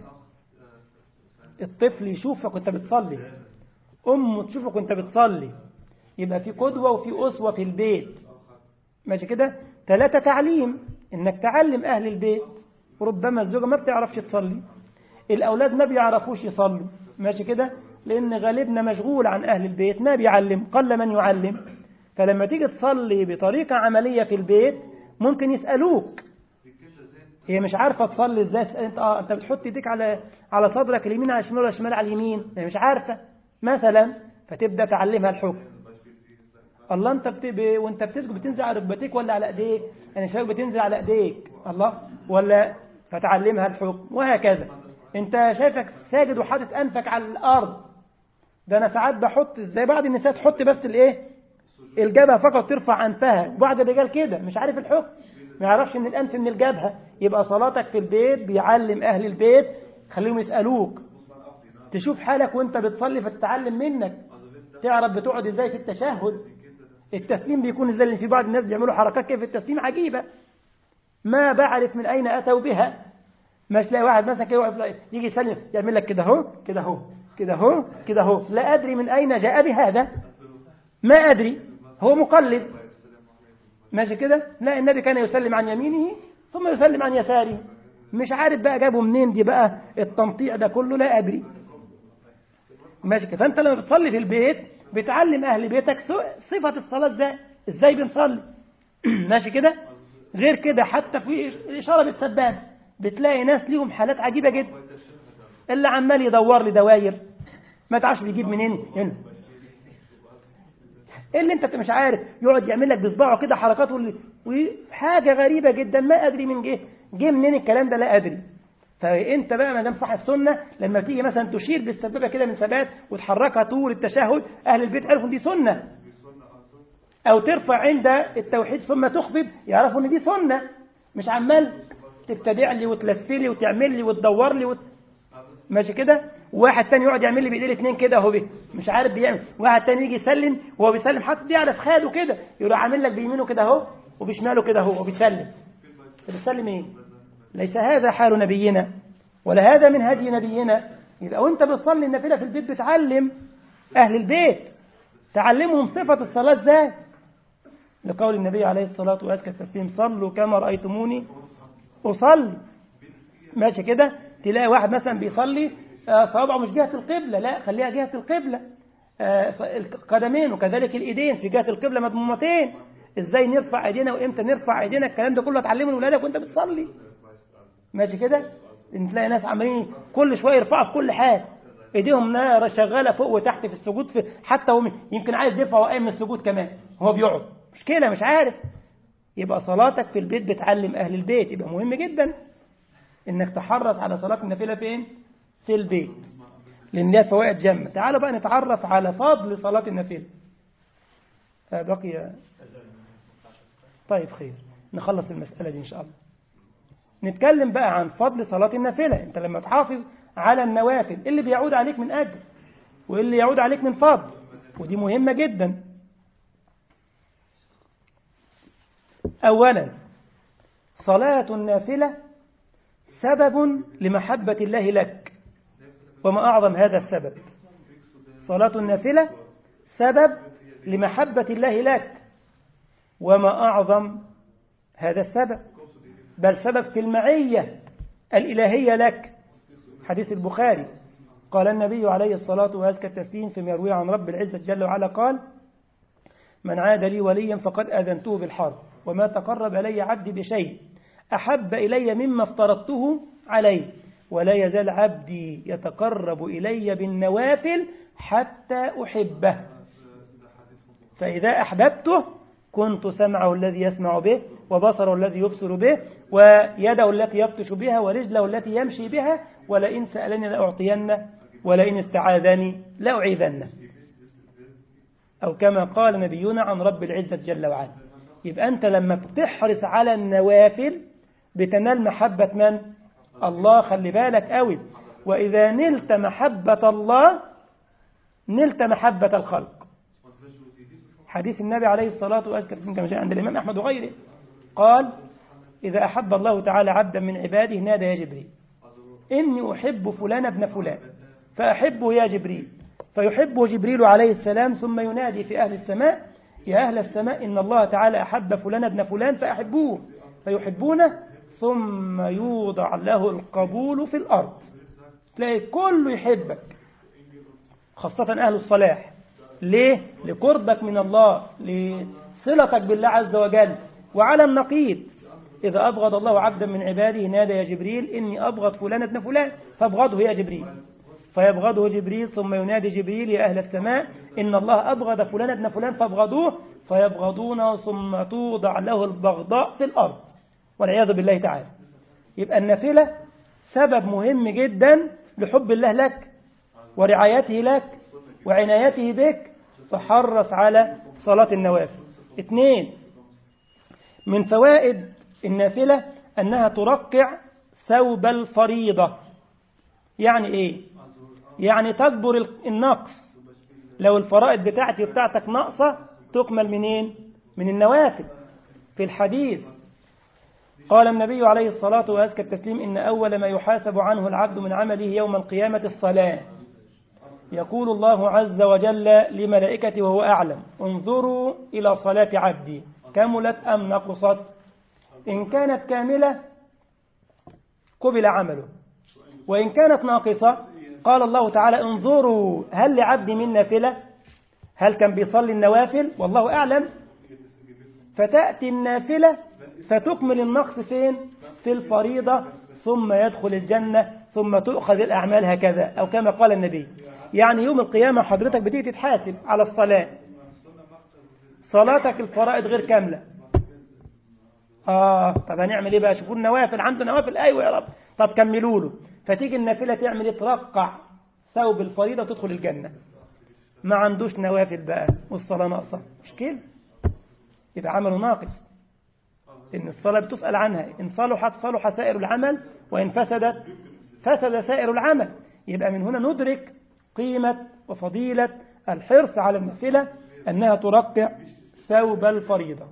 الطفل يشوفك وانت بتصلي أمه تشوفك وانت بتصلي يبقى في قدوة وفي أسوة في البيت ماشي كده ثلاثة تعليم إنك تعلم أهل البيت ربما الزوجة ما بتعرفش تصلي الأولاد ما بيعرفوش يصلوا ماشي كده لأن غالبنا مشغول عن أهل البيت ما بيعلم قل من يعلم فلما تيجي تصلي بطريقة عملية في البيت ممكن يسألوك هي مش عارفة تصلي ازاي انت اه انت بتحط ايديك على على صدرك اليمين على الشمال ولا الشمال على اليمين هي مش عارفة مثلا فتبدأ تعلمها الحكم الله انت بت... ب... وانت بتسجد بتنزل على ركبتيك ولا على ايديك يعني شايف بتنزل على ايديك الله ولا فتعلمها الحكم وهكذا انت شايفك ساجد وحاطط انفك على الارض ده انا ساعات بحط زي بعض النساء تحط بس الايه الجبهه فقط ترفع انفها وبعض الرجال كده مش عارف الحكم ما يعرفش ان الانف من الجبهه يبقى صلاتك في البيت بيعلم اهل البيت خليهم يسالوك تشوف حالك وانت بتصلي فتتعلم منك تعرف بتقعد ازاي في التشهد التسليم بيكون ازاي لان في بعض الناس بيعملوا حركات كيف التسليم عجيبه ما بعرف من اين اتوا بها مش تلاقي واحد مثلا كده يجي يسلم يعمل لك كده اهو كده اهو كده اهو كده اهو لا ادري من اين جاء بهذا ما ادري هو مقلد ماشي كده لا النبي كان يسلم عن يمينه ثم يسلم عن يساره مش عارف بقى جابه منين دي بقى التنطيع ده كله لا ادري ماشي كده فانت لما بتصلي في البيت بتعلم اهل بيتك صفه الصلاه ازاي ازاي بنصلي ماشي كده غير كده حتى في اشاره بالسبابه بتلاقي ناس ليهم حالات عجيبه جدا اللي عمال يدور لي دواير ما تعرفش بيجيب منين هنا ايه اللي انت مش عارف يقعد يعمل لك بصباعه كده حركات وحاجه غريبه جدا ما ادري من جه جه منين الكلام ده لا ادري فانت بقى ما دام صاحب سنه لما تيجي مثلا تشير بالسبابه كده من ثبات وتحركها طول التشهد اهل البيت عرفوا ان دي سنه او ترفع عند التوحيد ثم تخفض يعرفوا ان دي سنه مش عمال تبتدع لي وتلف لي وتعمل لي وتدور لي وت... ماشي كده واحد تاني يقعد يعمل لي بايديه الاثنين كده اهو مش عارف بيعمل واحد تاني يجي يسلم وهو بيسلم حاطط دي على فخاده كده يروح عامل لك بيمينه كده اهو وبشماله كده اهو وبيسلم بتسلم ايه ليس هذا حال نبينا ولا هذا من هدي نبينا يبقى وانت بتصلي النافله في البيت بتعلم اهل البيت تعلمهم صفه الصلاه ازاي لقول النبي عليه الصلاه وازكى التسليم صلوا كما رايتموني اصلي ماشي كده تلاقي واحد مثلا بيصلي صوابعه مش جهة القبلة لا خليها جهة القبلة القدمين وكذلك الإيدين في جهة القبلة مضمومتين إزاي نرفع إيدينا وإمتى نرفع إيدينا الكلام ده كله تعلمه لأولادك وأنت بتصلي ماشي كده تلاقي ناس عمالين كل شوية يرفعوا في كل حال إيديهم شغالة فوق وتحت في السجود في حتى هو يمكن عايز يرفع وقايم من السجود كمان هو بيقعد مشكلة مش عارف يبقى صلاتك في البيت بتعلم أهل البيت يبقى مهم جدا إنك تحرص على صلاة النافلة فين؟ في البيت لأن لها فوائد جمة تعالوا بقى نتعرف على فضل صلاة النافلة بقي طيب خير نخلص المسألة دي إن شاء الله نتكلم بقى عن فضل صلاة النافلة أنت لما تحافظ على النوافل اللي بيعود عليك من أجر واللي يعود عليك من فضل ودي مهمة جدا أولا صلاة النافلة سبب لمحبة الله لك وما أعظم هذا السبب صلاة النافلة سبب لمحبة الله لك وما أعظم هذا السبب بل سبب في المعية الإلهية لك حديث البخاري قال النبي عليه الصلاة وأزكى التسليم فيما يروي عن رب العزة جل وعلا قال من عاد لي وليا فقد أذنته بالحرب وما تقرب إلي عبدي بشيء أحب إلي مما افترضته عليه ولا يزال عبدي يتقرب إلي بالنوافل حتى أحبه فإذا أحببته كنت سمعه الذي يسمع به وبصره الذي يبصر به ويده التي يبطش بها ورجله التي يمشي بها ولئن سألني لأعطينه ولئن استعاذني لأعيذنه أو كما قال نبينا عن رب العزة جل وعلا يبقى أنت لما بتحرص على النوافل بتنال محبة من؟ الله خلي بالك قوي وإذا نلت محبة الله نلت محبة الخلق حديث النبي عليه الصلاة والسلام كما جاء عند الإمام أحمد وغيره قال إذا أحب الله تعالى عبدا من عباده نادى يا جبريل إني أحب فلان ابن فلان فأحبه يا جبريل فيحبه جبريل عليه السلام ثم ينادي في أهل السماء يا أهل السماء إن الله تعالى أحب فلان ابن فلان فأحبوه فيحبونه ثم يوضع له القبول في الأرض تلاقي كله يحبك خاصة أهل الصلاح ليه؟ لقربك من الله لصلتك بالله عز وجل وعلى النقيض إذا أبغض الله عبدا من عباده نادى يا جبريل إني أبغض فلان ابن فلان فابغضه يا جبريل فيبغضه جبريل ثم ينادي جبريل يا أهل السماء إن الله أبغض فلان ابن فلان فابغضوه فيبغضونه ثم توضع له البغضاء في الأرض والعياذ بالله تعالى يبقى النافلة سبب مهم جدا لحب الله لك ورعايته لك وعنايته بك فحرص على صلاة النوافل اثنين من فوائد النافلة أنها ترقع ثوب الفريضة يعني إيه يعني تجبر النقص لو الفرائض بتاعتي وبتاعتك ناقصة تكمل منين من النوافل في الحديث قال النبي عليه الصلاة وأزكى التسليم إن أول ما يحاسب عنه العبد من عمله يوم القيامة الصلاة يقول الله عز وجل لملائكته وهو أعلم انظروا إلى صلاة عبدي كملت أم نقصت إن كانت كاملة قبل عمله وإن كانت ناقصة قال الله تعالى انظروا هل لعبدي من نافلة هل كان بيصلي النوافل والله أعلم فتأتي النافلة فتكمل النقص فين في الفريضة ثم يدخل الجنة ثم تؤخذ الأعمال هكذا أو كما قال النبي يعني يوم القيامة حضرتك بتيجي تتحاسب على الصلاة صلاتك الفرائض غير كاملة آه طب هنعمل إيه بقى شوفوا النوافل عنده نوافل أيوة يا رب طب كملوا له فتيجي النافلة تعمل إيه ترقع ثوب الفريضة تدخل الجنة ما عندوش نوافل بقى والصلاة ناقصة مشكلة يبقى عمله ناقص إن الصلاة بتسأل عنها إن صلحت صلح سائر العمل وإن فسدت فسد سائر العمل يبقى من هنا ندرك قيمة وفضيلة الحرص على النافلة أنها ترقع ثوب الفريضة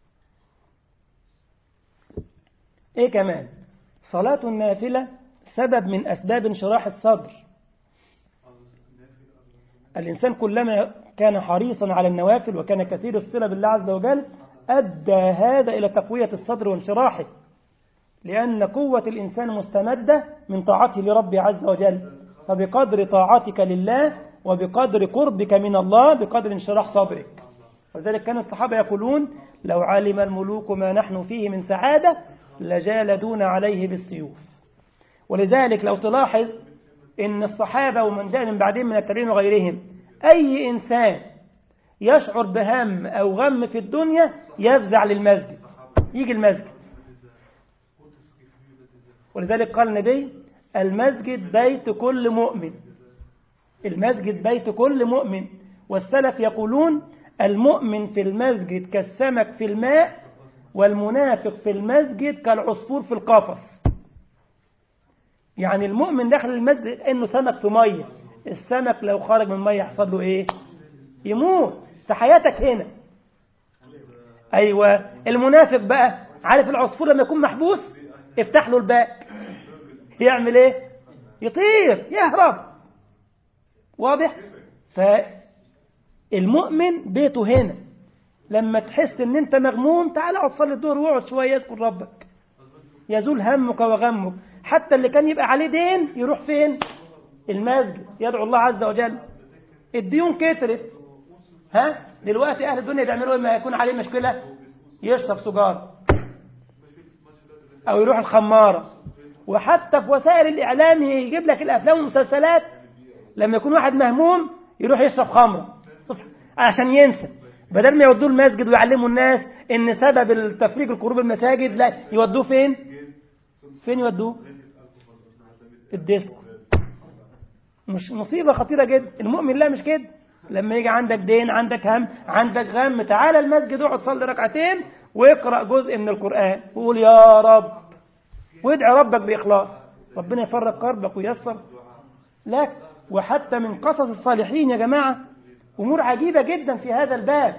إيه كمان صلاة النافلة سبب من أسباب انشراح الصدر الإنسان كلما كان حريصا على النوافل وكان كثير الصلة بالله عز وجل أدى هذا إلى تقوية الصدر وانشراحه لأن قوة الإنسان مستمدة من طاعته لربه عز وجل فبقدر طاعتك لله وبقدر قربك من الله بقدر انشراح صدرك ولذلك كان الصحابة يقولون لو علم الملوك ما نحن فيه من سعادة لجالدون عليه بالسيوف ولذلك لو تلاحظ ان الصحابة ومن جاء من بعدهم من التابعين وغيرهم أي إنسان يشعر بهم أو غم في الدنيا يفزع للمسجد يجي المسجد ولذلك قال النبي المسجد بيت كل مؤمن المسجد بيت كل مؤمن والسلف يقولون المؤمن في المسجد كالسمك في الماء والمنافق في المسجد كالعصفور في القفص يعني المؤمن داخل المسجد انه سمك في ميه السمك لو خرج من ميه يحصل له ايه يموت في حياتك هنا ايوه المنافق بقى عارف العصفور لما يكون محبوس افتح له الباب يعمل ايه يطير يهرب واضح فالمؤمن بيته هنا لما تحس ان انت مغموم تعال اقعد صلي الظهر واقعد شويه اذكر ربك يزول همك وغمك حتى اللي كان يبقى عليه دين يروح فين المسجد يدعو الله عز وجل الديون كترت ها دلوقتي اهل الدنيا بيعملوا ايه ما يكون عليه مشكله يشرب سجار أو يروح الخمارة وحتى في وسائل الإعلام يجيب لك الأفلام والمسلسلات لما يكون واحد مهموم يروح يشرب خمرة عشان ينسى بدل ما يودوه المسجد ويعلموا الناس ان سبب التفريق القلوب المساجد لا يودوه فين فين يودوه الديسكو مش مصيبة خطيرة جدا المؤمن لا مش كده لما يجي عندك دين عندك هم عندك غم تعالى المسجد اقعد صلي ركعتين واقرأ جزء من القرآن وقول يا رب وادعي ربك بإخلاص ربنا يفرق قلبك وييسر لك وحتى من قصص الصالحين يا جماعة أمور عجيبة جدا في هذا الباب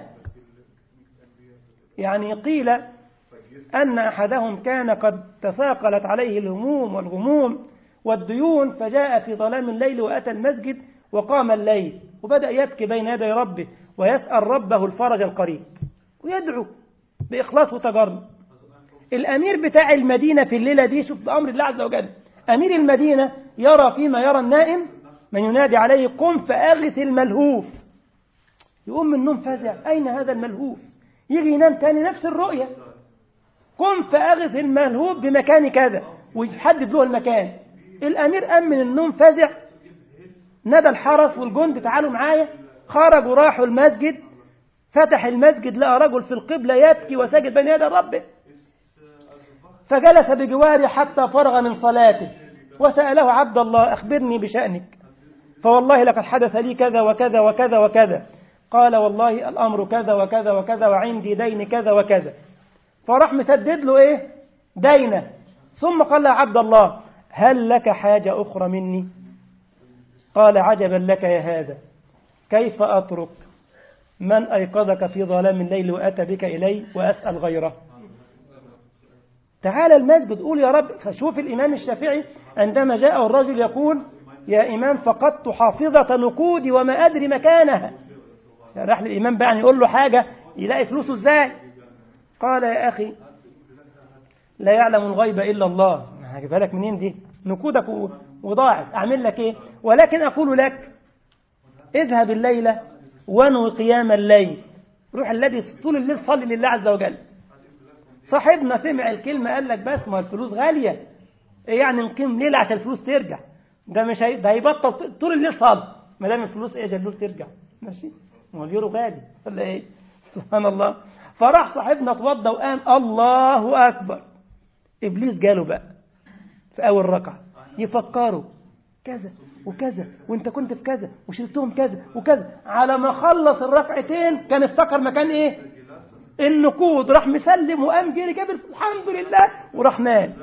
يعني قيل أن أحدهم كان قد تثاقلت عليه الهموم والغموم والديون فجاء في ظلام الليل وأتى المسجد وقام الليل وبدأ يبكي بين يدي ربه ويسأل ربه الفرج القريب ويدعو بإخلاص وتجرد الأمير بتاع المدينة في الليلة دي شوف بأمر الله عز وجل أمير المدينة يرى فيما يرى النائم من ينادي عليه قم فأغث الملهوف يقوم من النوم فزع أين هذا الملهوف يجي ينام تاني نفس الرؤية قم فأغث الملهوف بمكان كذا ويحدد له المكان الأمير قام من النوم فزع ندى الحرس والجند تعالوا معايا خرجوا راحوا المسجد فتح المسجد لقى رجل في القبلة يبكي وساجد بين يدي ربه فجلس بجواره حتى فرغ من صلاته وسأله عبد الله أخبرني بشأنك فوالله لقد حدث لي كذا وكذا وكذا وكذا قال والله الأمر كذا وكذا وكذا وعندي دين كذا وكذا فراح مسدد له إيه دينه ثم قال له عبد الله هل لك حاجة أخرى مني قال عجبا لك يا هذا كيف أترك من أيقظك في ظلام الليل وأتى بك إلي وأسأل غيره تعال المسجد قول يا رب شوف الإمام الشافعي عندما جاء الرجل يقول يا إمام فقدت حافظة نقودي وما أدري مكانها يعني راح للإمام بقى يقول له حاجة يلاقي فلوسه ازاي قال يا أخي لا يعلم الغيب إلا الله هجيبها لك منين دي نقودك وضاعت أعمل لك إيه ولكن أقول لك اذهب الليلة وانوي قيام الليل روح الذي طول الليل صلي لله عز وجل صاحبنا سمع الكلمة قال لك بس ما الفلوس غالية إيه يعني نقيم ليلة عشان الفلوس ترجع ده مش هي... ده هيبطل طول الليل صلاة ما دام الفلوس ايه جلول ترجع ماشي ما هو اليورو غالي ولا ايه سبحان الله فراح صاحبنا اتوضى وقام الله اكبر ابليس جاله بقى في اول ركعه يفكروا كذا وكذا وانت كنت في كذا وشلتهم كذا وكذا على ما خلص الركعتين كان افتكر مكان ايه النقود راح مسلم وقام جري جاب الحمد لله وراح نام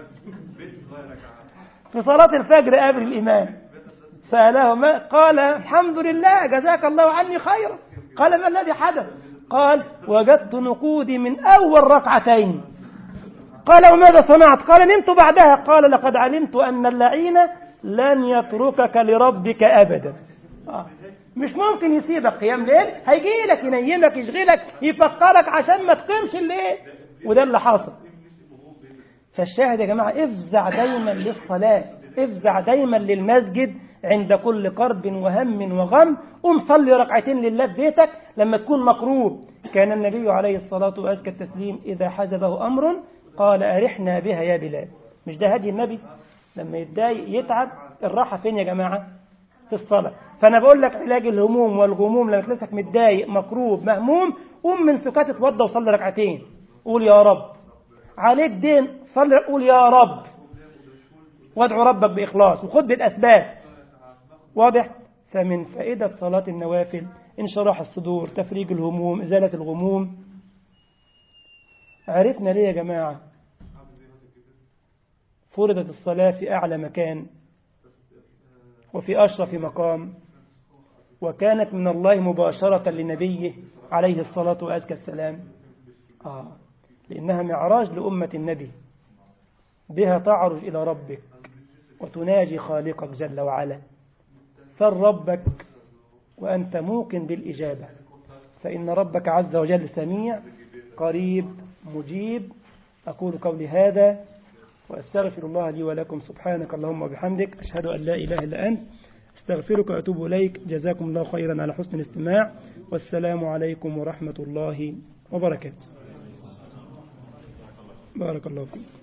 في صلاة الفجر قابل الإمام سأله ما قال الحمد لله جزاك الله عني خيرا قال ما الذي حدث قال وجدت نقودي من أول ركعتين قال وماذا صنعت قال نمت بعدها قال لقد علمت أن اللعين لن يتركك لربك أبدا آه. مش ممكن يسيبك قيام ليل هيجي لك ينيمك يشغلك يفكرك عشان ما تقيمش الليل وده اللي حاصل فالشاهد يا جماعة افزع دايما للصلاة افزع دايما للمسجد عند كل قرب وهم وغم قم صلي ركعتين لله في بيتك لما تكون مكروه كان النبي عليه الصلاة وأزكى التسليم إذا حزبه أمر قال أرحنا بها يا بلال مش ده هدي النبي لما يتضايق يتعب الراحة فين يا جماعة في الصلاة فأنا بقول لك علاج الهموم والغموم لما تلاقيك متضايق مكروب مهموم قوم من سكات اتوضى وصلي ركعتين قول يا رب عليك دين صلي قول يا رب وادعو ربك بإخلاص وخد بالأسباب واضح فمن فائدة صلاة النوافل انشراح الصدور تفريج الهموم إزالة الغموم عرفنا ليه يا جماعة فرضت الصلاة في أعلى مكان وفي أشرف مقام وكانت من الله مباشرة لنبيه عليه الصلاة وأزكى السلام آه لأنها معراج لأمة النبي بها تعرج إلى ربك وتناجي خالقك جل وعلا سر ربك وأنت موقن بالإجابة فإن ربك عز وجل سميع قريب مجيب أقول قولي هذا وأستغفر الله لي ولكم سبحانك اللهم وبحمدك أشهد أن لا إله إلا أنت استغفرك وأتوب إليك جزاكم الله خيرا على حسن الاستماع والسلام عليكم ورحمة الله وبركاته بارك الله فيك